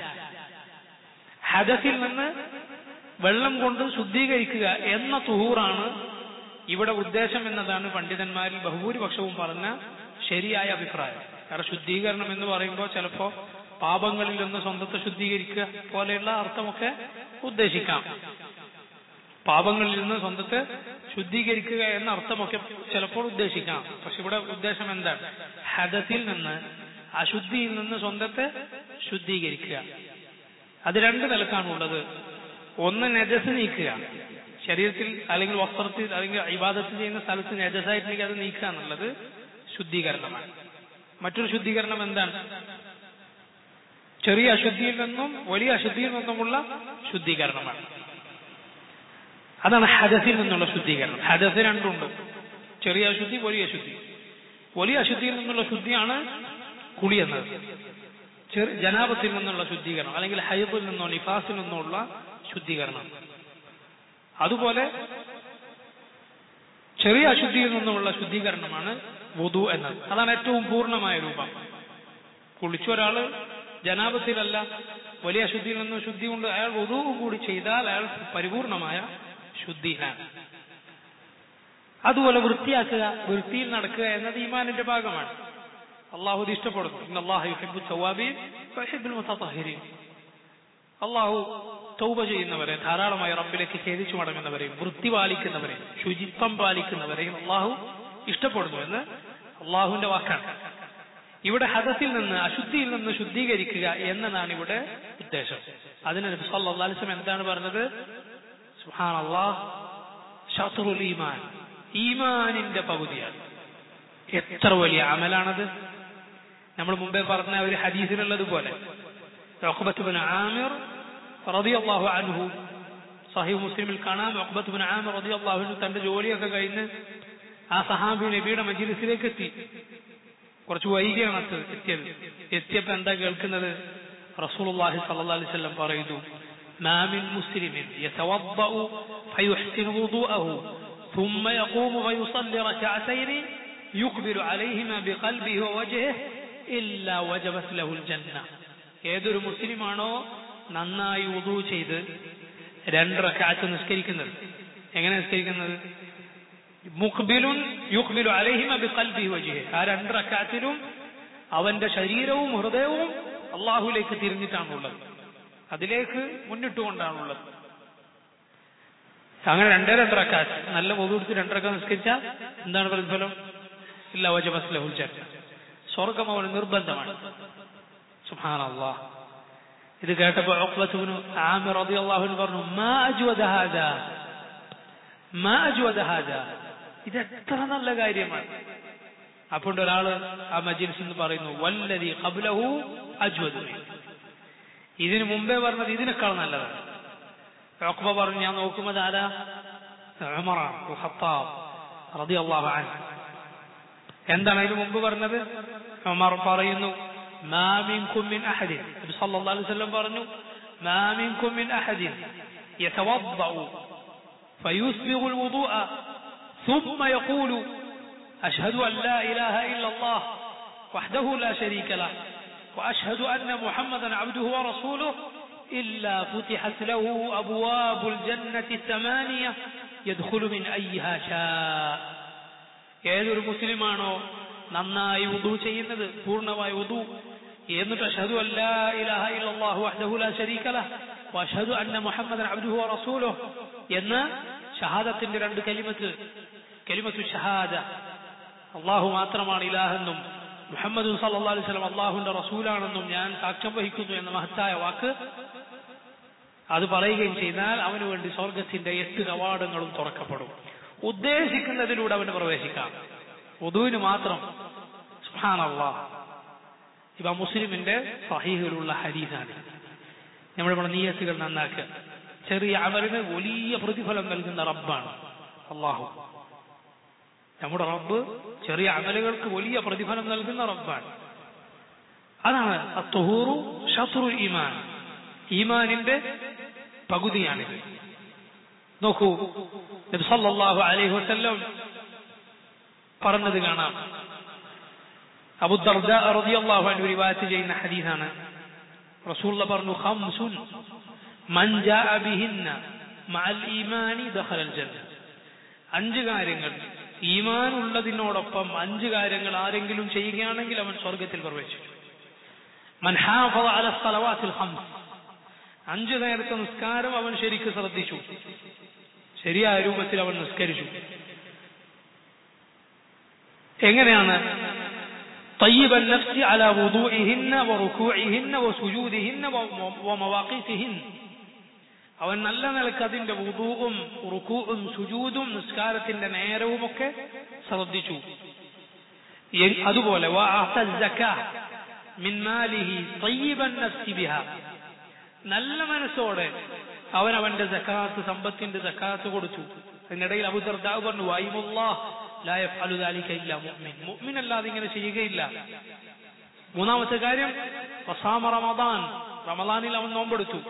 ഹദസിൽ നിന്ന് വെള്ളം കൊണ്ട് ശുദ്ധീകരിക്കുക എന്ന തുഹൂറാണ് ഇവിടെ ഉദ്ദേശം എന്നതാണ് പണ്ഡിതന്മാരിൽ ബഹുഭൂരിപക്ഷവും പറഞ്ഞ ശരിയായ അഭിപ്രായം കാരണം ശുദ്ധീകരണം എന്ന് പറയുമ്പോൾ ചിലപ്പോൾ പാപങ്ങളിൽ നിന്ന് സ്വന്തത്തെ ശുദ്ധീകരിക്കുക പോലെയുള്ള അർത്ഥമൊക്കെ ഉദ്ദേശിക്കാം പാപങ്ങളിൽ നിന്ന് സ്വന്തത്തെ ശുദ്ധീകരിക്കുക എന്ന അർത്ഥമൊക്കെ ചിലപ്പോൾ ഉദ്ദേശിക്കാം പക്ഷെ ഇവിടെ ഉദ്ദേശം എന്താണ് ഹദത്തിൽ നിന്ന് അശുദ്ധിയിൽ നിന്ന് സ്വന്തത്തെ ശുദ്ധീകരിക്കുക അത് രണ്ട് നിലക്കാണുള്ളത് ഒന്ന് നജസ് നീക്കുക ശരീരത്തിൽ അല്ലെങ്കിൽ വസ്ത്രത്തിൽ അല്ലെങ്കിൽ ഇബാദത്ത് ചെയ്യുന്ന സ്ഥലത്ത് നജസായിട്ടുണ്ടെങ്കിൽ അത് നീക്കുക എന്നുള്ളത് ശുദ്ധീകരണമാണ് മറ്റൊരു ശുദ്ധീകരണം എന്താണ് ചെറിയ അശുദ്ധിയിൽ നിന്നും വലിയ അശുദ്ധിയിൽ നിന്നുമുള്ള ശുദ്ധീകരണമാണ് അതാണ് ഹദസിൽ നിന്നുള്ള ശുദ്ധീകരണം ഹദസ് രണ്ടുണ്ട് ചെറിയ അശുദ്ധി വലിയ അശുദ്ധി വലിയ അശുദ്ധിയിൽ നിന്നുള്ള ശുദ്ധിയാണ് കുളി എന്നത് ചെറു ജനാപത്തിൽ നിന്നുള്ള ശുദ്ധീകരണം അല്ലെങ്കിൽ ഹൈബിൽ നിന്നോ നിഫാസിൽ നിന്നോ ഉള്ള ശുദ്ധീകരണം അതുപോലെ ചെറിയ അശുദ്ധിയിൽ നിന്നുമുള്ള ശുദ്ധീകരണമാണ് വുദു എന്നത് അതാണ് ഏറ്റവും പൂർണ്ണമായ രൂപം കുളിച്ച ഒരാള് ജനാപത്തിലല്ല വലിയ അശുദ്ധിയിൽ നിന്ന് ശുദ്ധി കൊണ്ട് അയാൾ വുദു കൂടി ചെയ്താൽ അയാൾ പരിപൂർണമായ ശുദ്ധിയിലാണ് അതുപോലെ വൃത്തിയാക്കുക വൃത്തിയിൽ നടക്കുക എന്നത് ഈമാനിന്റെ ഭാഗമാണ് അള്ളാഹു ഇത് ഇഷ്ടപ്പെടുന്നു ഇന്ന് അള്ളാഹു യുഹിബ്ബു തവാബീൻ വയുഹിബ്ബുൽ മുതതഹിരീൻ അള്ളാഹു തൗബ ചെയ്യുന്നവരെ ധാരാളമായി റബ്ബിലേക്ക് ഖേദിച്ചു മടങ്ങുന്നവരെയും വൃത്തി പാലിക്കുന്നവരെയും ശുചിത്വം പാലിക്കുന്നവരെയും അള്ളാഹു ഇഷ്ടപ്പെടുന്നു എന്ന് അള്ളാഹുവിന്റെ വാക്കാണ് ഇവിടെ ഹദസിൽ നിന്ന് അശുദ്ധിയിൽ നിന്ന് ശുദ്ധീകരിക്കുക എന്നതാണ് ഇവിടെ ഉദ്ദേശം അതിന് നബി സല്ലല്ലാഹു അലൈഹി വസല്ലം എന്താണ് പറഞ്ഞത് സുബ്ഹാനല്ലാഹ് ഷത്റുൽ ഈമാൻ ഈമാനിന്റെ പകുതിയാണ് എത്ര വലിയ അമലാണത് നമ്മൾ മുമ്പേ പറഞ്ഞ ഒരു ഹദീസിലുള്ളത് പോലെ ഉഖബത്തുബ്നു ആമിർ റളിയല്ലാഹു അൻഹു സഹീഹ് മുസ്ലിമിൽ കാണാം ഉഖബത്തുബ്നു ആമിർ റളിയല്ലാഹു അൻഹു തന്റെ ജോലിയൊക്കെ കഴിഞ്ഞ് ആ സഹാബി നബിയുടെ മജ്ലിസിലേക്ക് എത്തി കുറച്ച് വൈകിയാണ് അത് എത്തിയത് എത്തിയപ്പോ എന്താ കേൾക്കുന്നത് റസൂലുള്ളാഹി സ്വല്ലല്ലാഹു അലൈഹി വസല്ലം പറയുന്നു ما من مسلم يتوضأ فيحسن وضوءه ثم يقوم فيصلي ركعتين يقبل عليهما بقلبه ووجهه إلا وجبت له الجنة ഏതൊരു മുസ്ലിമാണോ നന്നായി ഉദു ചെയ്ത് രണ്ട് റക്കാത്ത് നിസ്കരിക്കുന്നത് എങ്ങനെ നിസ്കരിക്കുന്നത് മുഖ്ബിലുൻ യുഖ്ബിലു അലൈഹിമ ബിഖൽബിഹി വജ്ഹിഹി ആ രണ്ട് റക്കാത്തിലും അവന്റെ ശരീരവും ഹൃദയവും അള്ളാഹുലേക്ക് തിരിഞ്ഞിട്ടാണുള്ളത് അതിലേക്ക് മുന്നിട്ടുകൊണ്ടാണുള്ളത് അങ്ങനെ രണ്ടേ രണ്ട് റക്കാത്ത് നല്ല ഒതുകൊടുത്ത് രണ്ടരക്ക നിസ്കരിച്ചാൽ എന്താണ് പ്രതിഫലം ഇല്ല വജബസ് ലഹുൽ ജന്ന സ്വർഗം അവന് നിർബന്ധമാണ് സുഹാൻ അള്ളാഹ് ഇത് കേട്ടപ്പോ ഉഖ്ബത്തുബ്നു ആമിർ റളിയല്ലാഹു അൻഹു പറഞ്ഞു മാ അജ്വദ ഹാദാ മാ അജ്വദ ഹാദാ ഇത് എത്ര നല്ല കാര്യമാണ് അപ്പോൾ ഒരാള് ആ മജിൽസ് എന്ന് പറയുന്നു വല്ലതി ഖബ്ലഹു അജ്വദു ഇതിനു മുമ്പേ പറഞ്ഞത് ഇതിനേക്കാൾ നല്ലതാണ് ഉഖ്ബ പറഞ്ഞു ഞാൻ നോക്കുമ്പോൾ ആരാ ഉമറാണ് ഖത്താബ് റളിയല്ലാഹു അൻഹു എന്താണ് അതിനു മുമ്പ് പറഞ്ഞത് ഉമർ പറയുന്നു ما منكم من أحد النبي صلى الله عليه وسلم برنو ما منكم من أحد يتوضأ فيسبغ الوضوء ثم يقول أشهد أن لا إله إلا الله وحده لا شريك له وأشهد أن محمدا عبده ورسوله إلا فتحت له أبواب الجنة الثمانية يدخل من أيها شاء ഏതൊരു മുസ്ലിമാണോ നന്നായി ഉദു ചെയ്യുന്നത് പൂർണ്ണമായി ഉദു എന്നിട്ട് അഷ്ഹദു അല്ലാ ഇലാഹ ഇല്ലല്ലാഹു വഹ്ദഹു ലാ ശരീക ലഹ് വഅഷ്ഹദു അന്ന മുഹമ്മദൻ അബ്ദുഹു വറസൂലുഹു എന്ന് ഷഹാദത്തിന്റെ രണ്ട് കലിമത്ത് കലിമത്തു ഷഹാദ അള്ളാഹു മാത്രമാണ് ഇലാഹെന്നും മുഹമ്മദ് സല്ലല്ലാഹു അലൈഹി വസല്ലം അള്ളാഹുവിന്റെ റസൂലാണെന്നും ഞാൻ സാക്ഷ്യം വഹിക്കുന്നു എന്ന മഹത്തായ വാക്ക് അത് പറയുകയും ചെയ്താൽ അവന് വേണ്ടി സ്വർഗത്തിന്റെ എട്ട് കവാടങ്ങളും തുറക്കപ്പെടും ഉദ്ദേശിക്കുന്നതിലൂടെ അവന് പ്രവേശിക്കാം ഉദുവിന് മാത്രം സുഹാനല്ലാ ഇവ മുസ്ലിമിന്റെ സഹീഹിലുള്ള ഹരീസാണ് നമ്മളിവിടെ നീയത്തുകൾ നന്നാക്കുക ചെറിയ അമലിന് വലിയ പ്രതിഫലം നൽകുന്ന റബ്ബാണ് അള്ളാഹു നമ്മുടെ റബ്ബ് ചെറിയ അമലുകൾക്ക് വലിയ പ്രതിഫലം നൽകുന്ന റബ്ബാണ് അതാണ് അത്തുഹൂറു ഷത്രുൽ ഈമാൻ ഈമാനിന്റെ പകുതിയാണിത് നോക്കൂ നബി സല്ലല്ലാഹു അലൈഹി വസല്ലം പറഞ്ഞത് കാണാം അബു ദർദ റളിയല്ലാഹു അൻഹു റിവായത്ത് ചെയ്യുന്ന ഹദീസാണ് റസൂലുള്ള പറഞ്ഞു ഖംസുൻ മൻ ജാഅ ബിഹിന്ന മഅൽ ഈമാനി ദഖലൽ ജന്ന അഞ്ച് കാര്യങ്ങൾ ഈമാൻ ഉള്ളതിനോടൊപ്പം അഞ്ച് കാര്യങ്ങൾ ആരെങ്കിലും ചെയ്യുകയാണെങ്കിൽ അവൻ സ്വർഗത്തിൽ പ്രവേശിച്ചു മൻ ഹാഫള അല സ്വലവാത്തിൽ ഖംസ് അഞ്ചു നേരത്തെ നിസ്കാരം അവൻ ശരിക്ക് ശ്രദ്ധിച്ചു ശരിയായ രൂപത്തിൽ അവൻ നിസ്കരിച്ചു എങ്ങനെയാണ് طيب النفس على وضوئهن وركوعهن وسجودهن ومواقيتهن അവൻ നല്ല നിലക്ക് അതിന്റെ വുദൂവും റുക്കൂവും സുജൂദും നിസ്കാരത്തിന്റെ നേരവുമൊക്കെ ശ്രദ്ധിച്ചു അതുപോലെ നല്ല മനസ്സോടെ അവൻ അവന്റെ ജക്കാത്ത് സമ്പത്തിന്റെ ജക്കാത്ത് കൊടുത്തു അതിനിടയിൽ അബുദർദാവ് പറഞ്ഞു വൈമുല്ലാ മുഅ്മിൻ അല്ലാതെ ഇങ്ങനെ ചെയ്യുകയില്ല മൂന്നാമത്തെ കാര്യം വസാമ റമദാൻ റമദാനിൽ അവൻ നോമ്പെടുത്തു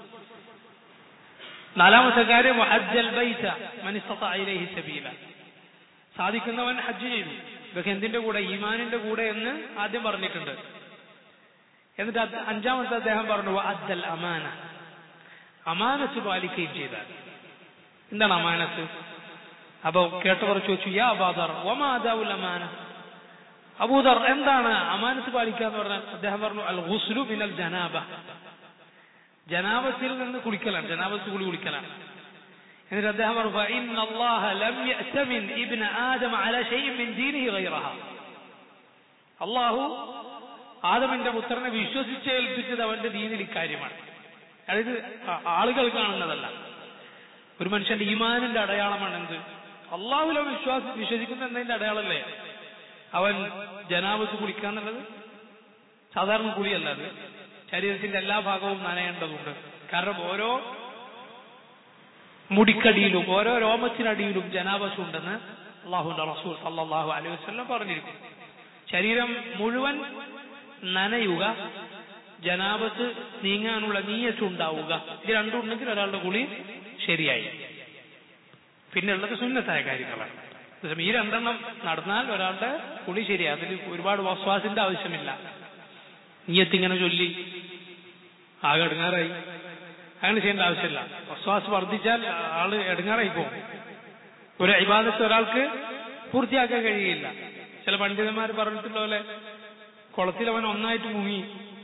നാലാമത്തെ കാര്യം ഹജ്ജൽ ബൈത മൻ ഇസ്തതാ ഇലൈഹി സബീല സാധിക്കുന്നവൻ ഹജ്ജ് ചെയ്തു ഇതൊക്കെ എന്തിന്റെ കൂടെ ഈമാനിന്റെ കൂടെ എന്ന് ആദ്യം പറഞ്ഞിട്ടുണ്ട് എന്നിട്ട് അഞ്ചാമത്തെ അദ്ദേഹം പറഞ്ഞു അദ്ദൽ അമാന അമാനത്ത് പാലിക്കുകയും ചെയ്താൽ എന്താണ് അമാനത്ത് അപ്പൊ കേട്ടവർ ചോദിച്ചു യാ അബാദർ ഒമാദാവുൽ അമാന അബൂദർ എന്താണ് അമാനത്ത് പാലിക്കുക എന്ന് പറഞ്ഞാൽ അദ്ദേഹം പറഞ്ഞു അൽ ഹുസ്ലു മിനൽ ജനാബ ജനാബത്തിൽ നിന്ന് കുളിക്കലാണ് ജനാബത്ത് കുളി കുളിക്കലാണ് എന്നിട്ട് അദ്ദേഹം പറഞ്ഞു فإن الله لم يأتمن ابن آدم على شيء من دينه غيرها അള്ളാഹു ആദമിന്റെ പുത്രനെ വിശ്വസിച്ചേൽപ്പിച്ചത് അവന്റെ ദീനിൽ ഇക്കാര്യമാണ് അതായത് ആ- ആളുകൾ കാണുന്നതല്ല ഒരു മനുഷ്യന്റെ ഈമാനിന്റെ അടയാളമാണ് എന്ത് അള്ളാഹുല വിശ്വാസം വിശ്വസിക്കുന്ന എന്നതിന്റെ അടയാളല്ലേ അവൻ ജനാപത്ത് കുളിക്കാന്നുള്ളത് സാധാരണ കുളിയല്ല അത് ശരീരത്തിന്റെ എല്ലാ ഭാഗവും നനയേണ്ടതുണ്ട് കാരണം ഓരോ മുടിക്കടിയിലും ഓരോ രോമത്തിനടിയിലും ജനാപസ് ഉണ്ടെന്ന് അള്ളാഹുന്റെ റസൂൽ സല്ലല്ലാഹു അലൈഹി വസല്ലം പറഞ്ഞിരിക്കും ശരീരം മുഴുവൻ നനയുക ജനാപത്ത് നീങ്ങാനുള്ള നീയത്തുണ്ടാവുക ഇത് രണ്ടും ഉണ്ടെങ്കിൽ ഒരാളുടെ കുളി ശരിയായി പിന്നെ ഉള്ളത് സുന്നത്തായ കാര്യങ്ങളാണ് അതേസമയം ഈ രണ്ടെണ്ണം നടന്നാൽ ഒരാളുടെ കുളി ശരിയായി അതിൽ ഒരുപാട് വസ്വാസിന്റെ ആവശ്യമില്ല നീയത്തിങ്ങനെ ചൊല്ലി ആകെ എടുങ്ങാറായി അങ്ങനെ ചെയ്യേണ്ട ആവശ്യമില്ല വസ്വാസ് വർദ്ധിച്ചാൽ ആള് എടുങ്ങാറായി പോകും ഒരു ഇബാദത്ത് ഒരാൾക്ക് പൂർത്തിയാക്കാൻ കഴിയില്ല ചില പണ്ഡിതന്മാർ പറഞ്ഞിട്ടുള്ള പോലെ കുളത്തിൽ അവൻ ഒന്നായിട്ട് മുങ്ങി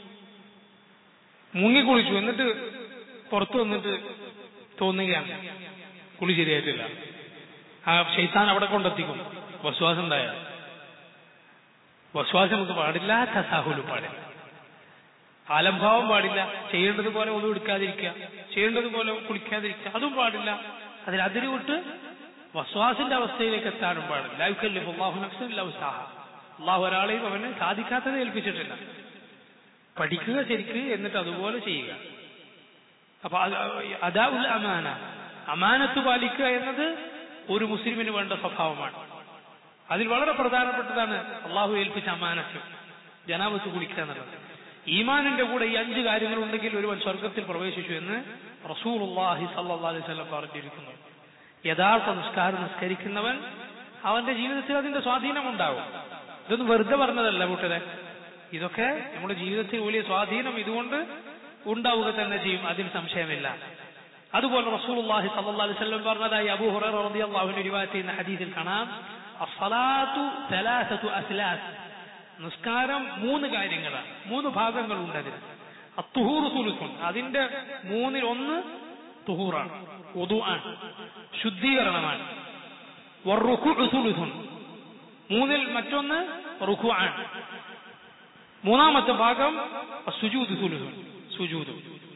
മുങ്ങി കുളിച്ചു എന്നിട്ട് പുറത്തു വന്നിട്ട് തോന്നുകയാണ് കുളി ശരിയായിട്ടില്ല ആ ഷെയ്ത്താൻ അവിടെ കൊണ്ടെത്തിക്കും വസ്വാസം ഉണ്ടായാൽ വസ്വാസം നമുക്ക് പാടില്ല തസാഹുലും പാടില്ല ആലംഭാവം പാടില്ല ചെയ്യേണ്ടത് പോലെ ഒന്നും എടുക്കാതിരിക്കുക ചെയ്യേണ്ടത് പോലെ കുളിക്കാതിരിക്കുക അതും പാടില്ല അതിൽ അതിരി വിട്ട് വസ്വാസിന്റെ അവസ്ഥയിലേക്ക് എത്താനും പാടില്ല യുക്കല്ലിഫു അല്ലാഹു നഫ്സൻ ഇല്ലാ വസ്അഹ. അള്ളാഹു ഒരാളെയും അവന് സാധിക്കാത്തത് ഏൽപ്പിച്ചിട്ടില്ല പഠിക്കുക ശരിക്ക് എന്നിട്ട് അതുപോലെ ചെയ്യുക അപ്പൊ അത് അതാ ഉൽ അമാന അമാനത്ത് പാലിക്കുക എന്നത് ഒരു മുസ്ലിമിന് വേണ്ട സ്വഭാവമാണ് അതിൽ വളരെ പ്രധാനപ്പെട്ടതാണ് അള്ളാഹു ഏൽപ്പിച്ച അമാനത്ത് ജനാബത്ത് കുളിക്കുക എന്നുള്ളത് ഈമാനിന്റെ കൂടെ ഈ അഞ്ച് കാര്യങ്ങളുണ്ടെങ്കിൽ ഒരുവൻ സ്വർഗത്തിൽ പ്രവേശിച്ചു എന്ന് റസൂൽ അള്ളാഹി സല്ലാ അലൈഹി സ്വലം പറഞ്ഞിരിക്കുന്നു യഥാർത്ഥ നിസ്കാരം നിസ്കരിക്കുന്നവൻ അവന്റെ ജീവിതത്തിൽ അതിന്റെ സ്വാധീനമുണ്ടാകും ഇതൊന്നും വെറുതെ പറഞ്ഞതല്ല കൂട്ടരെ ഇതൊക്കെ നമ്മുടെ ജീവിതത്തിൽ വലിയ സ്വാധീനം ഇതുകൊണ്ട് ഉണ്ടാവുക തന്നെ ചെയ്യും അതിൽ സംശയമില്ല അതുപോലെ റസൂലുള്ളാഹി സ്വല്ലല്ലാഹു അലൈഹി വസല്ലം പറഞ്ഞതായി അബൂ ഹുറൈറ റളിയല്ലാഹു അൻഹു റിവായത്ത് ചെയ്യുന്ന ഹദീസിൽ കാണാം അസ്സലാത്തു സലാസത്തു അസ്ലാസ് നിസ്കാരം മൂന്ന് കാര്യങ്ങളാണ് മൂന്ന് ഭാഗങ്ങളുണ്ട് അതിന് അത്തുഹൂർ സുലുസുൻ അതിന്റെ മൂന്നിൽ ഒന്ന് തുഹൂറാണ് ഉദു ആണ് ശുദ്ധീകരണമാണ് വറുഖു സുലുസുൻ മൂന്നിൽ മറ്റൊന്ന് റുഖു ആണ് മൂന്നാമത്തെ ഭാഗം സുജൂദ് സുലുസുൻ സുജൂദ്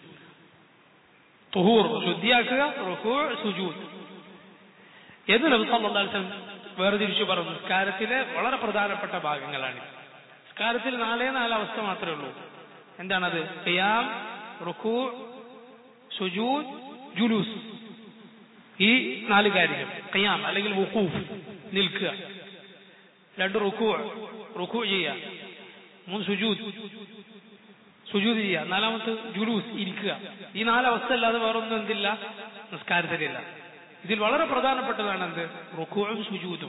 തുഹൂർ ശുദ്ധിയാക്കുക റുഖു സുജൂദ് എന്ന് നബി സല്ലല്ലാഹു അലൈഹി വസല്ലം വേർതിരിച്ചു പറഞ്ഞു നിസ്കാരത്തിലെ വളരെ പ്രധാനപ്പെട്ട ഭാഗങ്ങളാണ് നിസ്കാരത്തിൽ നാലേ നാല് അവസ്ഥ മാത്രമേ ഉള്ളൂ എന്താണത് ഖിയാം റുഖു സുജൂദ് ജുലൂസ് ഈ നാല് കാര്യങ്ങൾ ഖിയാം അല്ലെങ്കിൽ വുഖൂഫ് നിൽക്കുക രണ്ട് റുക്കു റുക്കു ചെയ്യുക മൂന്ന് സുജൂദ് സുജൂദ് ചെയ്യുക നാലാമത്തെ ജുലൂസ് ഇരിക്കുക ഈ നാലവസ്ഥ അല്ലാതെ വേറൊന്നും എന്തില്ല നിസ്കാരത്തിലില്ല ഇതിൽ വളരെ പ്രധാനപ്പെട്ടതാണ് എന്ത് റുക്കുവും സുജൂദും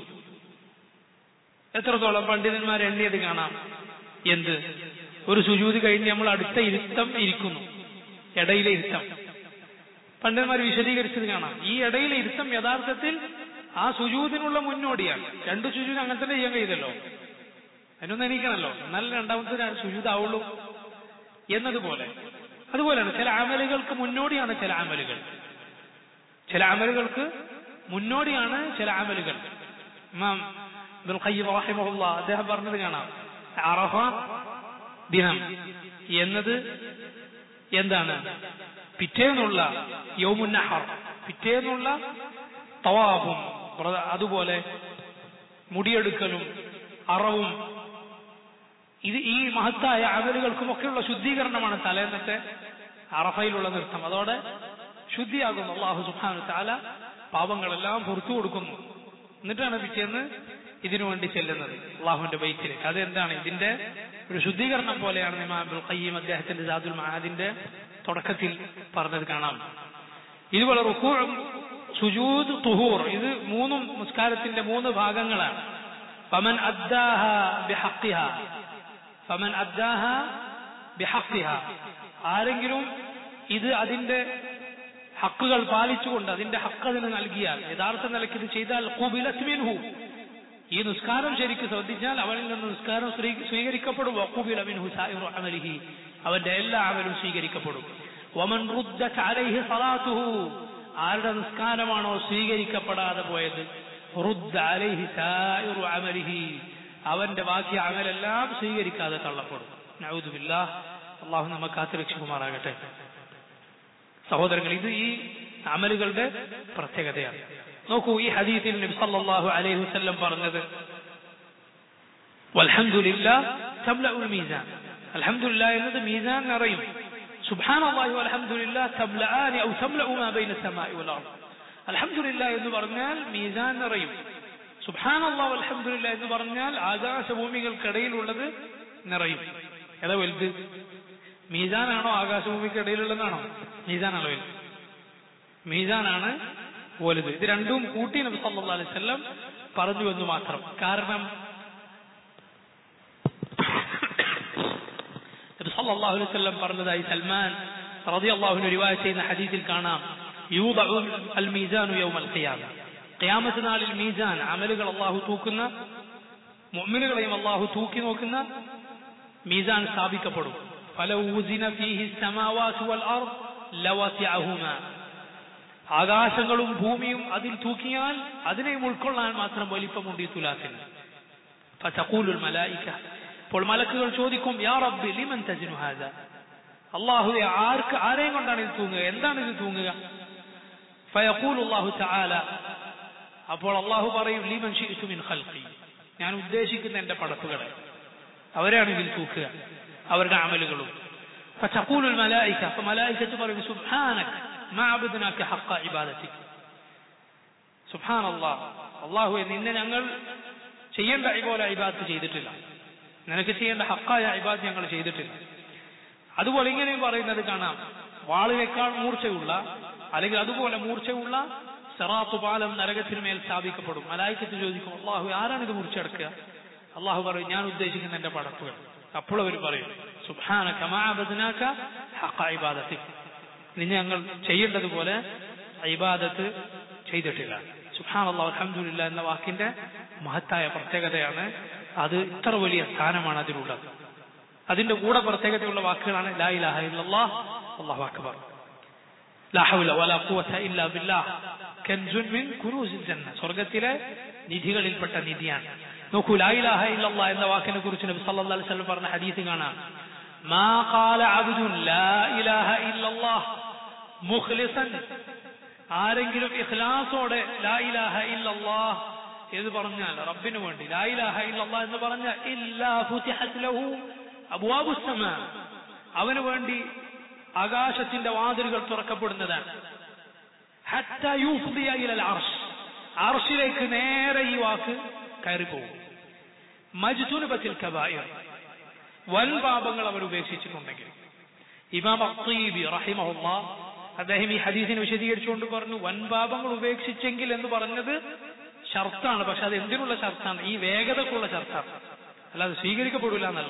എത്രത്തോളം പണ്ഡിതന്മാർ എണ്ണിയത് കാണാം എന്ത് ഒരു സുജൂത് കഴിഞ്ഞ് നമ്മൾ അടുത്ത ഇരുത്തം ഇരിക്കുന്നു ഇടയിലെ ഇരുത്തം പണ്ഡിതന്മാർ വിശദീകരിച്ചത് കാണാം ഈ ഇടയിലെ ഇരുത്തം യഥാർത്ഥത്തിൽ ആ സുജൂതിനുള്ള മുന്നോടിയാണ് രണ്ട് സുജൂത് അങ്ങനെ തന്നെ ചെയ്യാൻ കഴിയില്ലല്ലോ അതിനൊന്ന് എണീക്കണല്ലോ എന്നാലും രണ്ടാമത്തെ സുജൂതാവുള്ളൂ എന്നതുപോലെ അതുപോലെയാണ് ചില അമലുകൾക്ക് മുന്നോടിയാണ് ചില അമലുകൾ ചില അമലുകൾക്ക് മുന്നോടിയാണ് ചില അമലുകൾ ഇമാം ഇബ്നുൽ ഖയ്യിം റഹിമഹുല്ലാ അദ്ദേഹം പറഞ്ഞത് കാണാം അറഫ ദിനം എന്നത് എന്താണ് പിറ്റേന്നുള്ള യൗമുന്നഹർ പിറ്റേന്നുള്ള തവാഫും പ്ര- അതുപോലെ മുടിയെടുക്കലും അറവും ഇത് ഈ മഹത്തായ അമലുകൾക്കുമൊക്കെയുള്ള ശുദ്ധീകരണമാണ് തലേന്നത്തെ അറഫയിലുള്ള നൃത്തം അതോടെ ശുദ്ധിയാകുന്നു അള്ളാഹു സുഹാനു താല പാപങ്ങളെല്ലാം പുറത്തു കൊടുക്കുന്നു എന്നിട്ടാണ് പിറ്റേന്ന് ഇതിനു വേണ്ടി ചെല്ലുന്നത് അള്ളാഹുവിന്റെ ബൈത്തിലേക്ക് അതെന്താണ് ഇതിന്റെ ഒരു ശുദ്ധീകരണം പോലെയാണ് ഇമാം അബ്ദുൽ ഖയ്യീം അദ്ദേഹത്തിന്റെ ജാദുൽ മഹാദിന്റെ തുടക്കത്തിൽ പറഞ്ഞത് കാണാം ഇതുപോലെ റുക്കൂ സുജൂദ് തുഹൂർ ഇത് മൂന്നും നിസ്കാരത്തിന്റെ മൂന്ന് ഭാഗങ്ങളാണ് ഫമൻ അദ്ദാഹ ബിഹഖിഹ ഫമൻ അദ്ദാഹ ബിഹഖിഹ ആരെങ്കിലും ഇത് അതിന്റെ ഹക്കുകൾ പാലിച്ചുകൊണ്ട് അതിന്റെ ഹക്ക് അതിന് നൽകിയാൽ യഥാർത്ഥ നിലയ്ക്ക് ഇത് ചെയ്താൽ ഖുബിലത് മിൻഹു ഈ നിസ്കാരം ശരിക്ക് ശ്രദ്ധിച്ചാൽ അവനിൽ നിന്ന് നിസ്കാരം സ്വീ- സ്വീകരിക്കപ്പെടും വഖുബില മിൻഹു സായിറു അമലിഹി അവന്റെ എല്ലാ അമലും സ്വീകരിക്കപ്പെടും വമൻ റുദ്ദത് അലൈഹി സലാത്തുഹു ആരുടെ നിസ്കാരമാണോ സ്വീകരിക്കപ്പെടാതെ പോയത് റുദ്ദ അലൈഹി സായിറു അമലിഹി അവന്റെ ബാക്കി അമലെല്ലാം സ്വീകരിക്കാതെ തള്ളപ്പെടും നഊദുബില്ല അള്ളാഹു നമ്മെ കാത്തുരക്ഷിക്കുമാറാകട്ടെ സഹോദരങ്ങൾ ഇത് ഈ അമലുകളുടെ പ്രത്യേകതയാണ് നോക്കൂ ഈ ഹദീസിൽ നബി സല്ലല്ലാഹു അലൈഹി വസല്ലം പറഞ്ഞത് വൽഹംദുലില്ലാ തംലഉൽ മീസാൻ അൽഹംദുലില്ലാ എന്നത് മീസാൻ നിറയും സുബ്ഹാനല്ലാഹി വൽഹംദുലില്ലാ തംലആനി ഔ തംലഉ മാ ബൈന സമാഇ വൽ അർദ് അൽഹംദുലില്ലാ എന്ന് പറഞ്ഞാൽ മീസാൻ നിറയും സുബ്ഹാനല്ലാഹ് വൽഹംദുലില്ലാ എന്ന് പറഞ്ഞാൽ ആകാശഭൂമികൾക്കിടയിലുള്ളത് നിറയും ഏതാ വലുത് മീസാനാണോ ആകാശഭൂമിക്കിടയിലുള്ളതാണോ മീസാനാണോ വലുത് മീസാനാണ് വലുത് ഇത് രണ്ടും കൂട്ടി നബി സല്ലല്ലാഹു അലൈഹി വസല്ലം പറഞ്ഞു എന്ന് മാത്രം കാരണം നബി സല്ലല്ലാഹു അലൈഹി വസല്ലം പറഞ്ഞതായി സൽമാൻ റളിയല്ലാഹു അൻഹു റിവായത്ത് ചെയ്യുന്ന ഹദീസിൽ കാണാം യൂദഉ അൽ മീസാനു യൗമൽ ഖിയാമ ഖിയാമത്ത് നാളിൽ മീസാൻ അമലുകൾ അള്ളാഹു തൂക്കുന്ന മുഅ്മിനുകളെയും അള്ളാഹു തൂക്കി നോക്കുന്ന മീസാൻ സ്ഥാപിക്കപ്പെടും ഫലൗ ഉസിന ഫീഹി സമാവാതു വൽ അർദ് ലവസിഅഹുമാ ആകാശങ്ങളും ഭൂമിയും അതിൽ തൂക്കിയാൽ അതിനെയും ഉൾക്കൊള്ളാൻ മാത്രം വലിപ്പമുണ്ട് ഈ തുലാസിന് ഫതഖൂലുൽ മലായിക അപ്പോൾ മലക്കുകൾ ചോദിക്കും യാ റബ്ബി ലിമൻ തജ്നു ഹാദ അല്ലാഹുവേ ആർക്ക് ആരെയും കൊണ്ടാണ് ഇത് തൂങ്ങുക എന്താണ് ഇത് തൂങ്ങുക ഫയഖൂലു അല്ലാഹു തആല അപ്പോൾ അള്ളാഹു പറയും ലിമൻ ഷിഇതു മിൻ ഖൽഖി ഞാൻ ഉദ്ദേശിക്കുന്ന എന്റെ പടപ്പുകളെ അവരാണ് ഇതിൽ തൂക്കുക അവരുടെ അമലുകളും ഫതഖൂലുൽ മലായിക ഫമലായികത്ത് പറയും സുബ്ഹാനക മാ അബ്ദനാക ഹഖ ഇബാദതിക സുബ്ഹാനല്ലാഹ് അല്ലാഹുവേ നിന്നെ ഞങ്ങൾ ചെയ്യേണ്ട പോലെ ഇബാദത്ത് ചെയ്തിട്ടില്ല നിനക്ക് ചെയ്യേണ്ട ഹക്കായ ഇബാദത്ത് ഞങ്ങൾ ചെയ്തിട്ടില്ല അതുപോലെ ഇങ്ങനെയും പറയുന്നത് കാണാം വാളിനേക്കാൾ മൂർച്ചയുള്ള അല്ലെങ്കിൽ അതുപോലെ മൂർച്ചയുള്ള സെറാത്തു പാലം നരകത്തിന് മേൽ സ്ഥാപിക്കപ്പെടും മലായിക്കത്ത് ചോദിക്കും അള്ളാഹു ആരാണ് ഇത് മുറിച്ചെടുക്കുക അള്ളാഹു പറയും ഞാൻ ഉദ്ദേശിക്കുന്ന എന്റെ പടപ്പുകൾ അപ്പോൾ അവർ പറയും സുബാന കമാബദിനാക്ക ഹക്ക ഇബാദത്തി നിന്നെ ഞങ്ങൾ ചെയ്യേണ്ടതുപോലെ ഇബാദത്ത് ചെയ്തിട്ടില്ല സുഹാൻ അള്ളാഹു അലഹമുല്ല എന്ന വാക്കിന്റെ മഹത്തായ പ്രത്യേകതയാണ് അത് ഇത്ര വലിയ സ്ഥാനമാണ് അതിലുള്ളത് അതിന്റെ കൂടെ പ്രത്യേകതയുള്ള വാക്കുകളാണ് ലാ ഇലാഹ ഇല്ലല്ലാഹ് അല്ലാഹു അക്ബർ ലാ ഹൗല വലാ ഖുവത ഇല്ലാ ബില്ലാഹ് കൻസുൻ മിൻ കുനൂസിൽ ജന്ന സ്വർഗ്ഗത്തിലെ നിധികളിൽപ്പെട്ട നിധിയാണ് നോക്കൂ ലാ ഇലാഹ ഇല്ലല്ലാഹ് എന്ന വാക്കിനെ കുറിച്ച് നബി സല്ലല്ലാഹു അലൈഹി വസല്ലം പറഞ്ഞ ഹദീസ് കാണാം മാ ഖാല അബ്ദുൻ ലാ ഇലാഹ ഇല്ലല്ലാഹ് മുഖ്ലിസൻ ആരെങ്കിലും ഇഖ്ലാസോടെ ലാ ഇലാഹ ഇല്ലല്ലാഹ് എന്ന് പറഞ്ഞാൽ റബ്ബിന് വേണ്ടി ലാ ഇലാഹ ഇല്ലല്ലാഹ് എന്ന് പറഞ്ഞാൽ ഇല്ലാ ഫുതിഹത് ലഹു അബ്വാബുസ് സമാ അവന് വേണ്ടി ആകാശത്തിന്റെ വാതിലുകൾ തുറക്കപ്പെടുന്നതാണ് ഹത്ത യൂഫ്ദിയ ഇലൽ അർശ് അർഷിലേക്ക് നേരെ ഈ വാക്ക് കയറി പോകും മജ്തുനുബത്തിൽ കബായിർ വൻ പാപങ്ങൾ അവർ ഉപേക്ഷിച്ചിട്ടുണ്ടെങ്കിൽ ഇമാം അത്തീബി റഹിമഹുല്ല അദ്ദേഹം ഈ ഹദീസിനെ വിശദീകരിച്ചുകൊണ്ട് പറഞ്ഞു വൻ പാപങ്ങൾ ഉപേക്ഷിച്ചെങ്കിൽ എന്ന് പറഞ്ഞത് ഷർത്താണ് പക്ഷെ അത് എന്തിനുള്ള ഷർത്താണ് ഈ വേഗതക്കുള്ള ഷർത്താണ് അല്ലാതെ സ്വീകരിക്കപ്പെടില്ല എന്നല്ല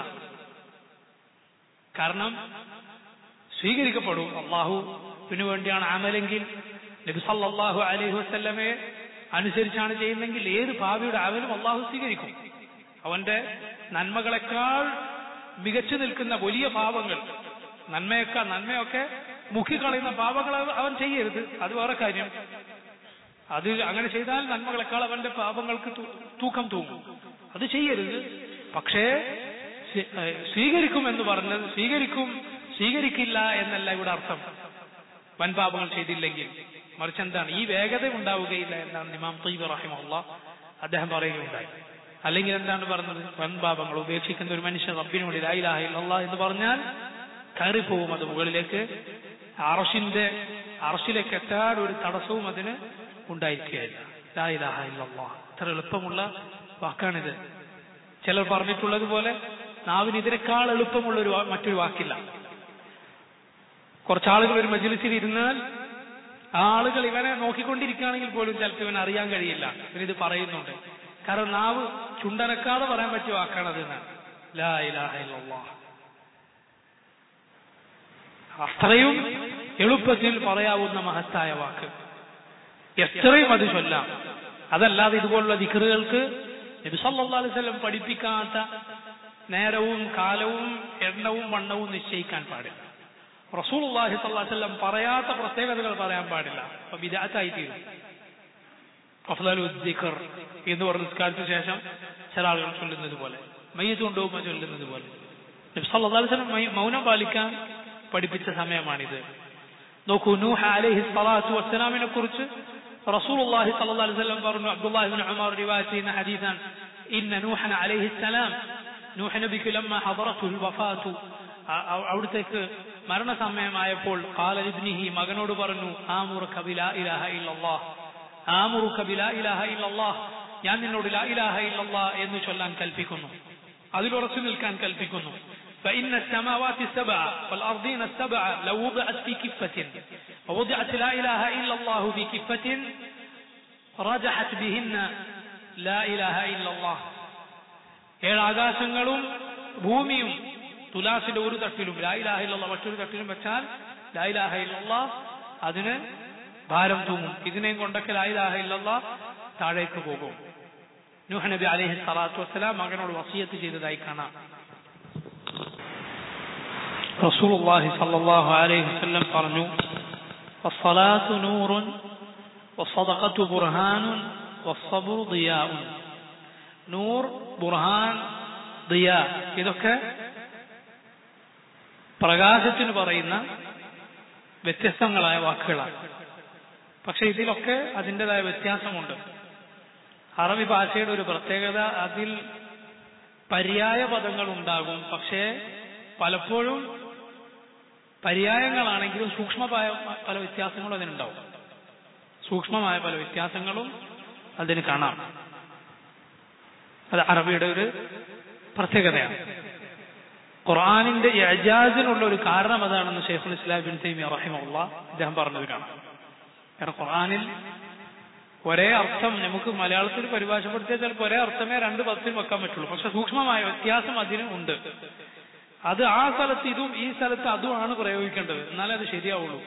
കാരണം സ്വീകരിക്കപ്പെടും അള്ളാഹുവിന് വേണ്ടിയാണ് അമലെങ്കിൽ നബി സല്ലല്ലാഹു അലൈഹി വസല്ലമയെ അനുസരിച്ചാണ് ചെയ്യുന്നതെങ്കിൽ ഏത് ഭാവിയുടെ അമലും അള്ളാഹു സ്വീകരിക്കും അവന്റെ നന്മകളെക്കാൾ മികച്ചു നിൽക്കുന്ന വലിയ പാപങ്ങൾ നന്മയൊക്കെ നന്മയൊക്കെ മുക്കിക്കളയുന്ന പാപങ്ങൾ അവൻ ചെയ്യരുത് അത് വേറെ കാര്യം അത് അങ്ങനെ ചെയ്താൽ നന്മകളെക്കാൾ അവന്റെ പാപങ്ങൾക്ക് തൂക്കം തൂങ്ങും അത് ചെയ്യരുത് പക്ഷേ സ്വീകരിക്കും എന്ന് പറഞ്ഞത് സ്വീകരിക്കും സ്വീകരിക്കില്ല എന്നല്ല ഇവിടെ അർത്ഥം വൻപാപങ്ങൾ ചെയ്തില്ലെങ്കിൽ മറിച്ച് എന്താണ് ഈ വേഗത ഉണ്ടാവുകയില്ല എന്നാണ് ഇമാം തയ്യബ് റഹിമുള്ള അദ്ദേഹം പറയുകയുണ്ടായി അല്ലെങ്കിൽ എന്താണ് പറഞ്ഞത് വൻപാപങ്ങൾ ഉപേക്ഷിക്കുന്ന ഒരു മനുഷ്യൻ റബ്ബിന് വേണ്ടി ലായിലാഹില്ല എന്ന് പറഞ്ഞാൽ കയറിപ്പോവും അത് മുകളിലേക്ക് അറഷിന്റെ അറഷിലേക്ക് എത്താൻ ഒരു തടസ്സവും അതിന് ഉണ്ടായിരിക്കുകയില്ല ലായിലാഹ ഇല്ലല്ലാ ഇത്ര എളുപ്പമുള്ള വാക്കാണിത് ചിലർ പറഞ്ഞിട്ടുള്ളതുപോലെ നാവിന് ഇതിനേക്കാൾ എളുപ്പമുള്ള ഒരു മറ്റൊരു വാക്കില്ല കുറച്ചാളുകൾ ഒരു മജിലിസിൽ ഇരുന്നാൽ ആളുകൾ ഇവനെ നോക്കിക്കൊണ്ടിരിക്കുകയാണെങ്കിൽ പോലും ചിലപ്പോൾ ഇവൻ അറിയാൻ കഴിയില്ല ഇവനിത് പറയുന്നുണ്ട് കാരണം നാവ് ചുണ്ടനക്കാതെ പറയാൻ പറ്റിയ വാക്കാണത് എന്നാണ് ലാ ഇലാഹ ഇല്ലല്ലാഹ് അത്രയും എളുപ്പത്തിൽ പറയാവുന്ന മഹത്തായ വാക്ക് എത്രയും അത് ചൊല്ലാം അതല്ലാതെ ഇതുപോലുള്ള ദിക്കറുകൾക്ക് നബി സല്ലല്ലാഹു അലൈഹി വസല്ലം പഠിപ്പിക്കാത്ത നേരവും കാലവും എണ്ണവും വണ്ണവും നിശ്ചയിക്കാൻ പാടില്ല റസൂലുള്ളാഹി സ്വല്ലല്ലാഹു അലൈഹി വസല്ലം പറയാത്ത പ്രത്യേകതകൾ പറയാൻ പാടില്ല അപ്പൊ വിദാത്തായി തീരും അഫ്ദലു ദിക്കർ എന്ന് പറഞ്ഞ നിസ്കാരത്തിന് ശേഷം ചില ആളുകൾ ചൊല്ലുന്നത് പോലെ മയ്യത്ത് കൊണ്ടുപോകുമ്പോൾ ചൊല്ലുന്നത് പോലെ നബി സല്ലല്ലാഹു അലൈഹി വസല്ലം മൗ- മൗനം പാലിക്കാൻ പഠിപ്പിച്ച സമയമാണിത് നോക്കൂ നൂഹ് അലൈഹി സ്വലാത്തു വസ്സലാമിനെ കുറിച്ച് റസൂലുള്ളാഹി സ്വല്ലല്ലാഹു അലൈഹി വസല്ലം പറഞ്ഞു അബ്ദുല്ലാഹി ഇബ്നു ഉമർ റിവായത്ത് ചെയ്യുന്ന ഹദീസാണ് ഇന്ന നൂഹൻ അലൈഹി സലാം നൂഹ് നബിക്ക് ലമ്മ ഹദറത്തുൽ വഫാത്തു അ- അ- അവിടുത്തേക്ക് മരണസമയമായപ്പോൾ ഖാല ഇബ്നിഹി മകനോട് പറഞ്ഞു ആമുറുക ബിലാ ഇലാഹ ഇല്ലല്ലാഹ് ആമുറുക ബിലാ ഇലാഹ ഇല്ലല്ലാഹ് ഞാൻ നിന്നോട് ലാ ഇലാഹ ഇല്ലല്ലാഹ് എന്ന് ചൊല്ലാൻ കൽപ്പിക്കുന്നു അതിലുറച്ചു നിൽക്കാൻ കൽപ്പിക്കുന്നു فإن السماوات السبع والأرضين السبع لو وضعت في كفة ووضعت لا إله إلا الله في كفة رجحت بهن لا إله إلا الله ഏഴ് ആകാശങ്ങളും ഭൂമിയും തുലാസിന്റെ ഒരു തട്ടിലും ലായിലാഹ ഇല്ല മറ്റൊരു തട്ടിലും വെച്ചാൽ ലായിലാഹ ഇല്ല അതിന് ഭാരം തൂങ്ങും ഇതിനെയും കൊണ്ടൊക്കെ ലായിലാഹ ഇല്ല താഴേക്ക് പോകും നൂഹ് നബി അലൈഹി സ്വലാത്തു വസ്സലാം മകനോട് വസിയത്ത് ചെയ്തതായി കാണാം റസൂലുള്ളാഹി സ്വല്ലല്ലാഹു അലൈഹി വസല്ലം പറഞ്ഞു الصلاة نور والصدقة برهان والصبر ضياء നൂർ ബുർഹാൻ ദിയ ഇതൊക്കെ പ്രകാശത്തിന് പറയുന്ന വ്യത്യസ്തങ്ങളായ വാക്കുകളാണ് പക്ഷെ ഇതിലൊക്കെ അതിൻ്റെതായ വ്യത്യാസമുണ്ട് അറബി ഭാഷയുടെ ഒരു പ്രത്യേകത അതിൽ പര്യായ പദങ്ങൾ ഉണ്ടാകും പക്ഷേ പലപ്പോഴും പര്യായങ്ങളാണെങ്കിലും സൂക്ഷ്മമായ പല വ്യത്യാസങ്ങളും അതിനുണ്ടാവും സൂക്ഷ്മമായ പല വ്യത്യാസങ്ങളും അതിന് കാണാം അത് അറബിയുടെ ഒരു പ്രത്യേകതയാണ് ഖുർആാനിന്റെ എജാസിനുള്ള ഒരു കാരണം അതാണെന്ന് ഷെയ്ഖുൽ ഇസ്ലാം ബിൻ തൈമിയ റഹിമുള്ള അദ്ദേഹം പറഞ്ഞത് കാണാം കാരണം ഖുർആാനിൽ ഒരേ അർത്ഥം നമുക്ക് മലയാളത്തിൽ പരിഭാഷപ്പെടുത്തിയാൽ ചിലപ്പോൾ ഒരേ അർത്ഥമേ രണ്ട് പദത്തിൽ വെക്കാൻ പറ്റുള്ളൂ പക്ഷെ സൂക്ഷ്മമായ വ്യത്യാസം അതിന് ഉണ്ട് അത് ആ സ്ഥലത്ത് ഇതും ഈ സ്ഥലത്ത് അതുമാണ് പ്രയോഗിക്കേണ്ടത് എന്നാലേ അത് ശരിയാവുള്ളൂ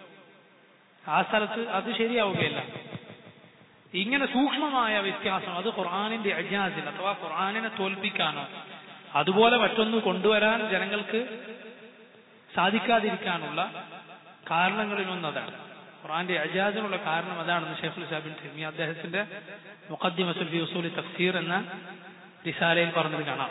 ആ സ്ഥലത്ത് അത് ശരിയാവുകയില്ല ഇങ്ങനെ സൂക്ഷ്മമായ വ്യത്യാസം അത് ഖുർആാനിന്റെ അജാസിൽ അഥവാ ഖുർആാനിനെ തോൽപ്പിക്കാനോ അതുപോലെ മറ്റൊന്ന് കൊണ്ടുവരാൻ ജനങ്ങൾക്ക് സാധിക്കാതിരിക്കാനുള്ള കാരണങ്ങളിലൊന്ന് അതാണ് ഖുർആന്റെ അജാസിനുള്ള കാരണം അതാണെന്ന് ഷെയ്ഖുൽ സാബിൻ തെമി അദ്ദേഹത്തിന്റെ മുഖദ്ദിമസുൽ ഫി ഉസൂലി തഫ്സീർ എന്ന റിസാലയിൽ പറഞ്ഞത് കാണാം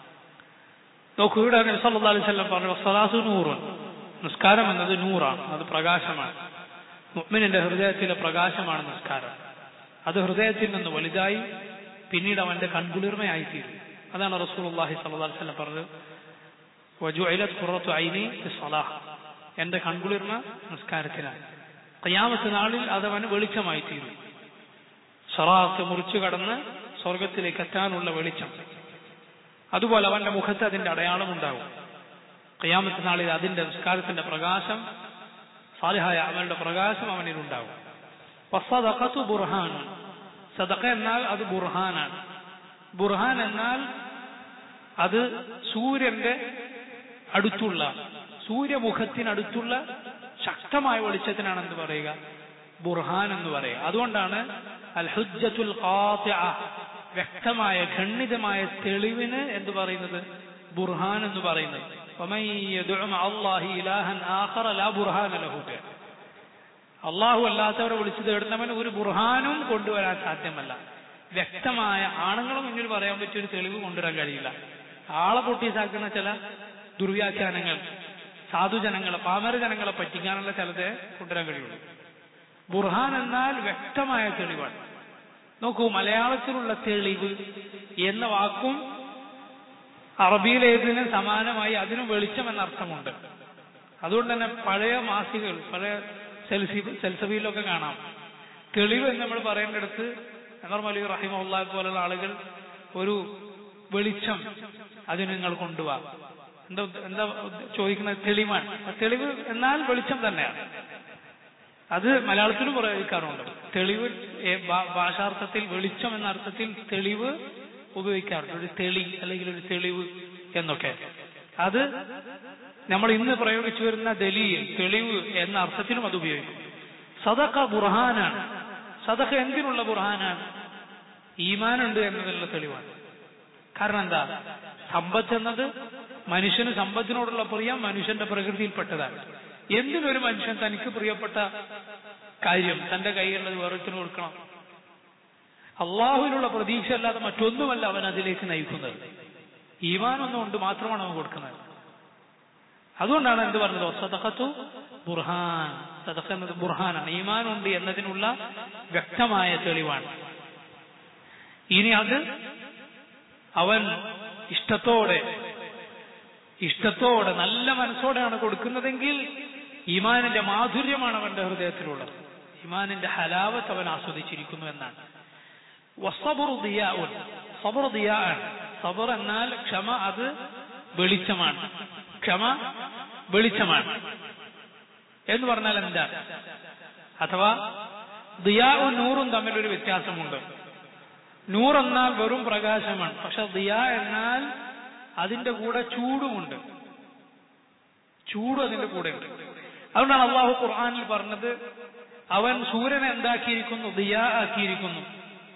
നോക്കൂ ഇവിടെ നബി സല്ലല്ലാഹു അലൈഹി വസല്ലം പറഞ്ഞു സലാസു നൂറുൻ നിസ്കാരം എന്നത് നൂറാണ് അത് പ്രകാശമാണ് മുഅ്മിനിന്റെ ഹൃദയത്തിലെ പ്രകാശമാണ് നിസ്കാരം അത് ഹൃദയത്തിൽ നിന്ന് വലുതായി പിന്നീട് അവന്റെ കൺകുളിർമയായി തീരും അതാണ് റസൂലുള്ളാഹി സ്വല്ലല്ലാഹു അലൈഹി വസല്ലം പറഞ്ഞത് വജുഇലത് ഖുറത്തു ഐനി ഫിസ്സലാഹ് എന്റെ കൺകുളിർമ നിസ്കാരത്തിലാണ് ഖിയാമത്ത് നാളിൽ അത് അവന് വെളിച്ചമായി തീരും സറാത്ത് മുറിച്ചു കടന്ന് സ്വർഗത്തിലേക്ക് എത്താനുള്ള വെളിച്ചം അതുപോലെ അവന്റെ മുഖത്ത് അതിന്റെ അടയാളം ഉണ്ടാവും ഖിയാമത്ത് നാളിൽ അതിന്റെ നിസ്കാരത്തിന്റെ പ്രകാശം സാലിഹായ അവന്റെ പ്രകാശം അവനിൽ ഉണ്ടാവും വസ്സദഖത്തു ബുർഹാനുൻ സദഖ എന്നാൽ അത് ബുർഹാനാണ് ബുർഹാൻ എന്നാൽ അത് സൂര്യന്റെ അടുത്തുള്ള സൂര്യമുഖത്തിനടുത്തുള്ള ശക്തമായ വെളിച്ചത്തിനാണ് എന്ത് പറയുക ബുർഹാൻ എന്ന് പറയുക അതുകൊണ്ടാണ് അൽ ഹുജ്ജത്തുൽ ഖാത്തിഅ വ്യക്തമായ ഖണ്ഡിതമായ തെളിവിന് എന്ത് പറയുന്നത് ബുർഹാൻ എന്ന് പറയുന്നത് ومن يدع مع الله إلها آخر لا برهان له به അള്ളാഹു അല്ലാത്തവരെ വിളിച്ചു തേടുന്നവൻ ഒരു ബുർഹാനും കൊണ്ടുവരാൻ സാധ്യമല്ല വ്യക്തമായ ആണുങ്ങളെ മുന്നിൽ പറയാൻ പറ്റിയ ഒരു തെളിവ് കൊണ്ടുവരാൻ കഴിയില്ല ആളെ പൊട്ടീസാക്കുന്ന ചില ദുർവ്യാഖ്യാനങ്ങൾ സാധുജനങ്ങളെ പാമര ജനങ്ങളെ പറ്റിക്കാനുള്ള ചിലതേ കൊണ്ടുവരാൻ കഴിയുള്ളൂ ബുർഹാൻ എന്നാൽ വ്യക്തമായ തെളിവാണ് നോക്കൂ മലയാളത്തിലുള്ള തെളിവ് എന്ന വാക്കും അറബിയിലേതിന് സമാനമായി അതിനും വെളിച്ചം എന്ന അർത്ഥമുണ്ട് അതുകൊണ്ട് തന്നെ പഴയ മാസികകൾ പഴയ സെൽസി സെൽസബിയിലൊക്കെ കാണാം തെളിവ് എന്ന് നമ്മൾ പറയേണ്ടടുത്ത് അമർ മലി റഹിമുള്ള പോലുള്ള ആളുകൾ ഒരു വെളിച്ചം അതിന് നിങ്ങൾ കൊണ്ടുപോവാ എന്താ എന്താ ചോദിക്കുന്നത് തെളിവാണ് ആ തെളിവ് എന്നാൽ വെളിച്ചം തന്നെയാണ് അത് മലയാളത്തിലും പ്രയോഗിക്കാറുണ്ട് തെളിവ് ഏ, ഭാ- ഭാഷാർത്ഥത്തിൽ വെളിച്ചം എന്ന അർത്ഥത്തിൽ തെളിവ് ഉപയോഗിക്കാറുണ്ട് ഒരു തെളി അല്ലെങ്കിൽ ഒരു തെളിവ് എന്നൊക്കെ അത് നമ്മൾ ഇന്ന് പ്രയോഗിച്ചു വരുന്ന ദലീൽ തെളിവ് എന്ന അർത്ഥത്തിലും അത് ഉപയോഗിക്കും സദഖ ബുർഹാനാണ് സദഖ എന്തിനുള്ള ബുർഹാനാണ് ഈമാനുണ്ട് എന്നതിനുള്ള തെളിവാണ് കാരണം എന്താ സമ്പത്ത് എന്നത് മനുഷ്യന് സമ്പത്തിനോടുള്ള പ്രിയം മനുഷ്യന്റെ പ്രകൃതിയിൽപ്പെട്ടതാണ് എന്തിനൊരു മനുഷ്യൻ തനിക്ക് പ്രിയപ്പെട്ട കാര്യം തന്റെ കൈയിലുള്ളത് വേറൊരുത്തിന് കൊടുക്കണം അള്ളാഹുവിനുള്ള പ്രതീക്ഷ അല്ലാതെ മറ്റൊന്നുമല്ല അവൻ അതിലേക്ക് നയിക്കുന്നത് ഈമാൻ ഒന്നുകൊണ്ട് മാത്രമാണ് അവൻ കൊടുക്കുന്നത് അതുകൊണ്ടാണ് എന്ത് പറഞ്ഞത് സദഖത്തു ബുർഹാൻ സദഖ എന്നത് ബുർഹാനാണ് ഈമാൻ ഉണ്ട് എന്നതിനുള്ള വ്യക്തമായ തെളിവാണ് ഇനി അത് അവൻ ഇഷ്ടത്തോടെ ഇഷ്ടത്തോടെ നല്ല മനസ്സോടെയാണ് കൊടുക്കുന്നതെങ്കിൽ ഈമാനിന്റെ മാധുര്യമാണ് അവന്റെ ഹൃദയത്തിലുള്ളത് ഈമാനിന്റെ ഹലാവത്ത് അവൻ ആസ്വദിച്ചിരിക്കുന്നു എന്നാണ് വസബറു ദിയാഉൻ സബർ ദിയാൻ സബർ എന്നാൽ ക്ഷമ അത് വെളിച്ചമാണ് ക്ഷമ വെളിച്ചമാണ് എന്ന് പറഞ്ഞാൽ എന്താണ് അഥവാ ദിയാവും നൂറും തമ്മിലൊരു വ്യത്യാസമുണ്ട് നൂർ എന്നാൽ വെറും പ്രകാശമാണ് പക്ഷെ ദിയ എന്നാൽ അതിന്റെ കൂടെ ചൂടുമുണ്ട് ചൂട് അതിന്റെ കൂടെ ഉണ്ട് അതുകൊണ്ടാണ് അള്ളാഹു ഖുർആാനിൽ പറഞ്ഞത് അവൻ സൂര്യനെ എന്താക്കിയിരിക്കുന്നു ദിയ ആക്കിയിരിക്കുന്നു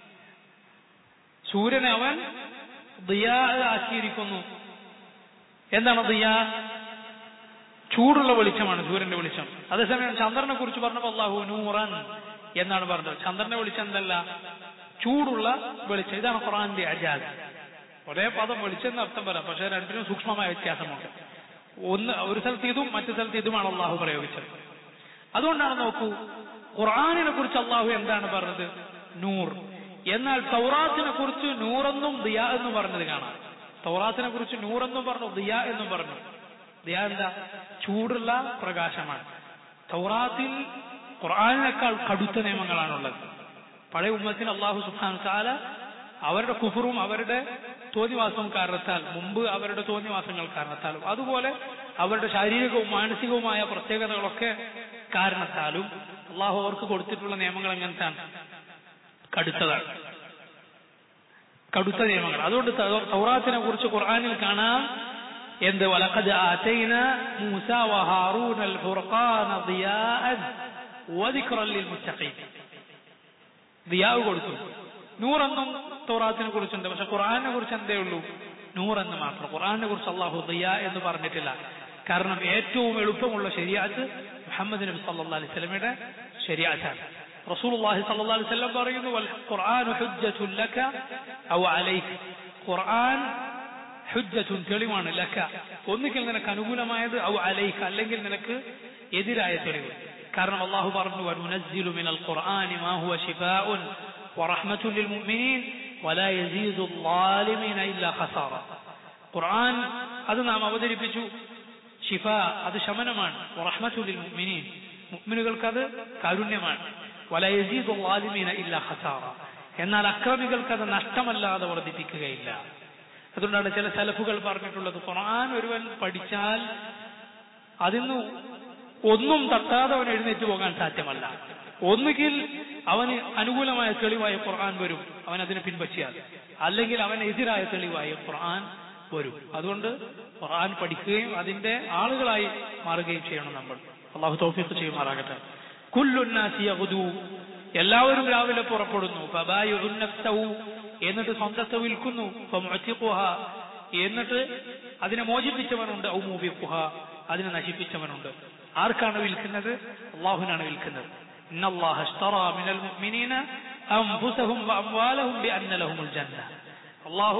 സൂര്യനെ അവൻ ദിയ ആക്കിയിരിക്കുന്നു എന്താണ് ദിയ ചൂടുള്ള വെളിച്ചമാണ് സൂര്യന്റെ വെളിച്ചം അതേസമയം ചന്ദ്രനെ കുറിച്ച് പറഞ്ഞപ്പോൾ അള്ളാഹു നൂറൻ എന്നാണ് പറഞ്ഞത് ചന്ദ്രന്റെ വെളിച്ചം എന്തല്ല ചൂടുള്ള വെളിച്ചം ഇതാണ് ഖുറാന്റെ അജാദ് ഒരേ പദം വെളിച്ചം എന്ന് അർത്ഥം പറയാം പക്ഷെ രണ്ടിനും സൂക്ഷ്മമായ വ്യത്യാസമുണ്ട് ഒന്ന് ഒരു സ്ഥലത്ത് ഇതും മറ്റു സ്ഥലത്ത് ഇതുമാണ് അള്ളാഹു പ്രയോഗിച്ചത് അതുകൊണ്ടാണ് നോക്കൂ ഖുർആാനിനെ കുറിച്ച് അള്ളാഹു എന്താണ് പറഞ്ഞത് നൂർ എന്നാൽ തൗറാത്തിനെ കുറിച്ച് നൂറെന്നും ദിയ എന്നും പറഞ്ഞത് കാണാം തൗറാത്തിനെ കുറിച്ച് നൂറെന്നും പറഞ്ഞു ദിയ എന്നും പറഞ്ഞു ദിയ എന്താ ചൂടുള്ള പ്രകാശമാണ് തൗറാത്തിൽ ഖുർആാനിനേക്കാൾ കടുത്ത നിയമങ്ങളാണുള്ളത് പഴയ ഉമ്മത്തിന് അള്ളാഹു സുഹാൻ താല അവരുടെ കുഫറും അവരുടെ തോന്നിവാസവും കാരണത്താൽ മുമ്പ് അവരുടെ തോന്നിവാസങ്ങൾ കാരണത്താലും അതുപോലെ അവരുടെ ശാരീരികവും മാനസികവുമായ പ്രത്യേകതകളൊക്കെ കാരണത്താലും അള്ളാഹു അവർക്ക് കൊടുത്തിട്ടുള്ള നിയമങ്ങൾ എങ്ങനത്താണ് കടുത്തതാണ് കടുത്ത നിയമങ്ങൾ അതുകൊണ്ട് തൗറാത്തിനെ കുറിച്ച് ഖുർആാനിൽ കാണാം എന്ത് വലഖദ് ആതൈന മൂസ വഹാറൂൻ അൽ ഫുർഖാന ദിയാഅൻ വദിക്റൻ ലിൽ മുത്തഖീൻ ദിയാവ് കൊടുത്തു നൂറെന്നും തൗറാത്തിനെ കുറിച്ചുണ്ട് പക്ഷെ ഖുർആാനെ കുറിച്ച് എന്തേ ഉള്ളൂ നൂറെന്ന് മാത്രം ഖുർആാനെ കുറിച്ച് അള്ളാഹു ദിയ എന്ന് പറഞ്ഞിട്ടില്ല കാരണം ഏറ്റവും എളുപ്പമുള്ള ശരിയാത്ത് മുഹമ്മദ് നബി സല്ലാ അലൈഹി സ്വലമയുടെ ശരിയാറ്റാണ് റസൂൽ അള്ളാഹി സല്ലാ അലൈഹി സ്വലം പറയുന്നു ഖുർആൻ ലക ഔ അലൈക്ക് ഖുർആൻ ഹുജ്ജത്തുൻ തെളിവാണ് ലക്ക ഒന്നുകിൽ നിനക്ക് അനുകൂലമായത് ഔ അലൈക്ക് അല്ലെങ്കിൽ നിനക്ക് എതിരായ തെളിവ് കാരണം അള്ളാഹു പറഞ്ഞു വനുനസ്സിലു മിനൽ ഖുർആനി മാ ഹുവ ശിഫാഉൻ വറഹ്മത്തുൻ ലിൽ മുഅ്മിനീൻ വലാ യസീദു الظالمين ഇല്ലാ ഖസാറ ഖുർആൻ അത് നാം അവതരിപ്പിച്ചു ഷിഫ അത് ശമനമാണ് വറഹ്മത്തുൻ ലിൽ മുഅ്മിനീൻ മുഅ്മിനുകൾക്ക് അത് കാരുണ്യമാണ് വലാ യസീദു الظالمين ഇല്ലാ ഖസാറ എന്നാൽ അക്രമികൾക്ക് അത് നഷ്ടമല്ലാതെ വർദ്ധിപ്പിക്കുകയില്ല അതുകൊണ്ടാണ് ചില സലഫുകൾ പറഞ്ഞിട്ടുള്ളത് ഖുർആൻ ഒരുവൻ പഠിച്ചാൽ അതിന്ന് ഒന്നും തട്ടാതെ അവൻ എഴുന്നേറ്റ് പോകാൻ സാധ്യമല്ല ഒന്നുകിൽ അവന് അനുകൂലമായ തെളിവായ ഖുർആൻ വരും അവൻ അതിനെ പിൻപറ്റിയാൽ അല്ലെങ്കിൽ അവന് എതിരായ തെളിവായ ഖുർആൻ വരും അതുകൊണ്ട് ഖുർആൻ പഠിക്കുകയും അതിന്റെ ആളുകളായി മാറുകയും ചെയ്യണം നമ്മൾ അള്ളാഹു തൗഫീഖ് ചെയ്യുമാറാകട്ടെ കുല്ലുന്നാസി യഗ്ദു എല്ലാവരും രാവിലെ പുറപ്പെടുന്നു ഫബായുഉൻ നഫ്സഹു എന്നിട്ട് സ്വന്തത്തെ വിൽക്കുന്നു ഫമുഅ്തിഖുഹ എന്നിട്ട് അതിനെ മോചിപ്പിച്ചവനുണ്ട് ഔ മൂബിഖുഹ അതിനെ നശിപ്പിച്ചവനുണ്ട് ആർക്കാണ് വിൽക്കുന്നത് അള്ളാഹുവിനാണ് വിൽക്കുന്നത് إن الله اشترى من المؤمنين أنفسهم وأموالهم بأن لهم الجنة الله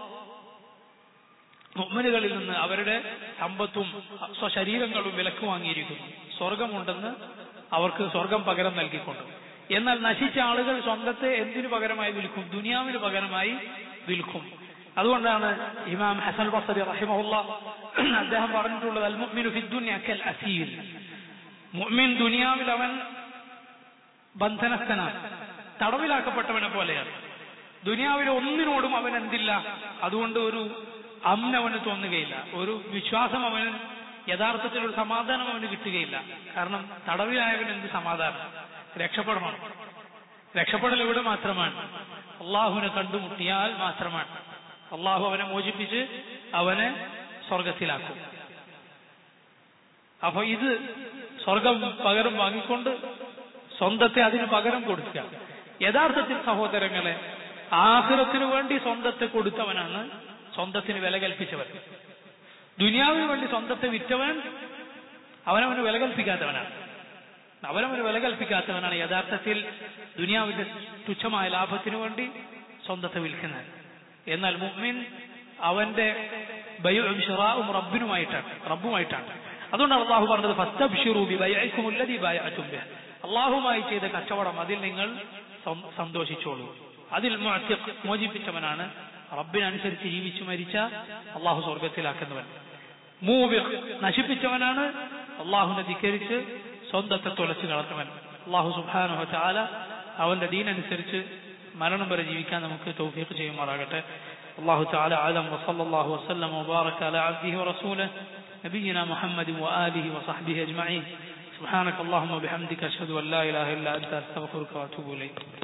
മുഅ്മിനുകളിൽ നിന്ന് അവരുടെ സമ്പത്തും സ്വശരീരങ്ങളും വിലക്ക് വാങ്ങിയിരിക്കുന്നു സ്വർഗമുണ്ടെന്ന് അവർക്ക് സ്വർഗം പകരം നൽകിക്കൊണ്ട് എന്നാൽ നശിച്ച ആളുകൾ സ്വന്തത്തെ എന്തിനു പകരമായി വിൽക്കും ദുനിയാവിന് പകരമായി വിൽക്കും അതുകൊണ്ടാണ് ഇമാം ഹസൻ ബസരി റഹിമഹുല്ല അദ്ദേഹം പറഞ്ഞിട്ടുള്ളത് അൽ മുഅ്മിനു ഫി ദുനിയ കൽ അസീർ മുഅ്മിൻ ദുനിയാവിൽ അവൻ ബന്ധനസ്ഥനാണ് തടവിലാക്കപ്പെട്ടവനെ പോലെയാണ് ദുനിയാവിൽ ഒന്നിനോടും അവൻ എന്തില്ല അതുകൊണ്ട് ഒരു അമ്ന അവന് തോന്നുകയില്ല ഒരു വിശ്വാസം അവന് യഥാർത്ഥത്തിൽ ഒരു സമാധാനം അവന് കിട്ടുകയില്ല കാരണം തടവിലായവൻ എന്ത് സമാധാനം രക്ഷപ്പെടണം രക്ഷപ്പെടൽ ഇവിടെ മാത്രമാണ് അള്ളാഹുവിനെ കണ്ടുമുട്ടിയാൽ മാത്രമാണ് അള്ളാഹു അവനെ മോചിപ്പിച്ച് അവനെ സ്വർഗത്തിലാക്കും അപ്പൊ ഇത് സ്വർഗം പകരം വാങ്ങിക്കൊണ്ട് സ്വന്തത്തെ അതിന് പകരം കൊടുക്കുക യഥാർത്ഥത്തിൽ സഹോദരങ്ങളെ ആഹൃതത്തിനു വേണ്ടി സ്വന്തത്തെ കൊടുത്തവനാണ് സ്വന്തത്തിന് വില കൽപ്പിച്ചവൻ ദുനിയാവിന് വേണ്ടി സ്വന്തത്തെ വിറ്റവൻ അവനവന് വില കൽപ്പിക്കാത്തവനാണ് അവനവന് വില കൽപ്പിക്കാത്തവനാണ് യഥാർത്ഥത്തിൽ ദുനിയാവിന്റെ തുച്ഛമായ ലാഭത്തിനു വേണ്ടി സ്വന്തത്തെ വിൽക്കുന്നത് എന്നാൽ മുഅ്മിൻ അവന്റെ ബയുവും ഷിറാവും റബ്ബിനുമായിട്ടാണ് റബ്ബുമായിട്ടാണ് അതുകൊണ്ടാണ് അള്ളാഹു പറഞ്ഞത് ഫസ്തബ്ഷിറു ബിബൈഅക്കും ഉല്ലദി ബൈഅതും ബിഹ് അള്ളാഹുമായി ചെയ്ത കച്ചവടം അതിൽ നിങ്ങൾ സം- സന്തോഷിച്ചോളൂ അതിൽ മുഅത്തിഖ് മോചിപ്പിച്ചവനാണ് റബ്ബിനനുസരിച്ച് ജീവിച്ചു മരിച്ച അള്ളാഹു സ്വർഗത്തിലാക്കുന്നവൻ മൂബിഖ് നശിപ്പിച്ചവനാണ് അള്ളാഹുനെ ധിക്കരിച്ച് സ്വന്തത്തെ തുലച്ചു കളഞ്ഞവൻ അള്ളാഹു സുബ്ഹാനഹു വതആല അവന്റെ ദീനനുസരിച്ച് മരണം വരെ ജീവിക്കാൻ നമുക്ക് തൗഫീഖ് ചെയ്യുമാറാകട്ടെ അള്ളാഹു تعالى أعلم وصلى الله وسلم وبارك على عبده ورسوله نبينا محمد وآله وصحبه أجمعين سبحانك اللهم وبحمدك أشهد أن لا إله إلا أنت أستغفرك وأتوب إليك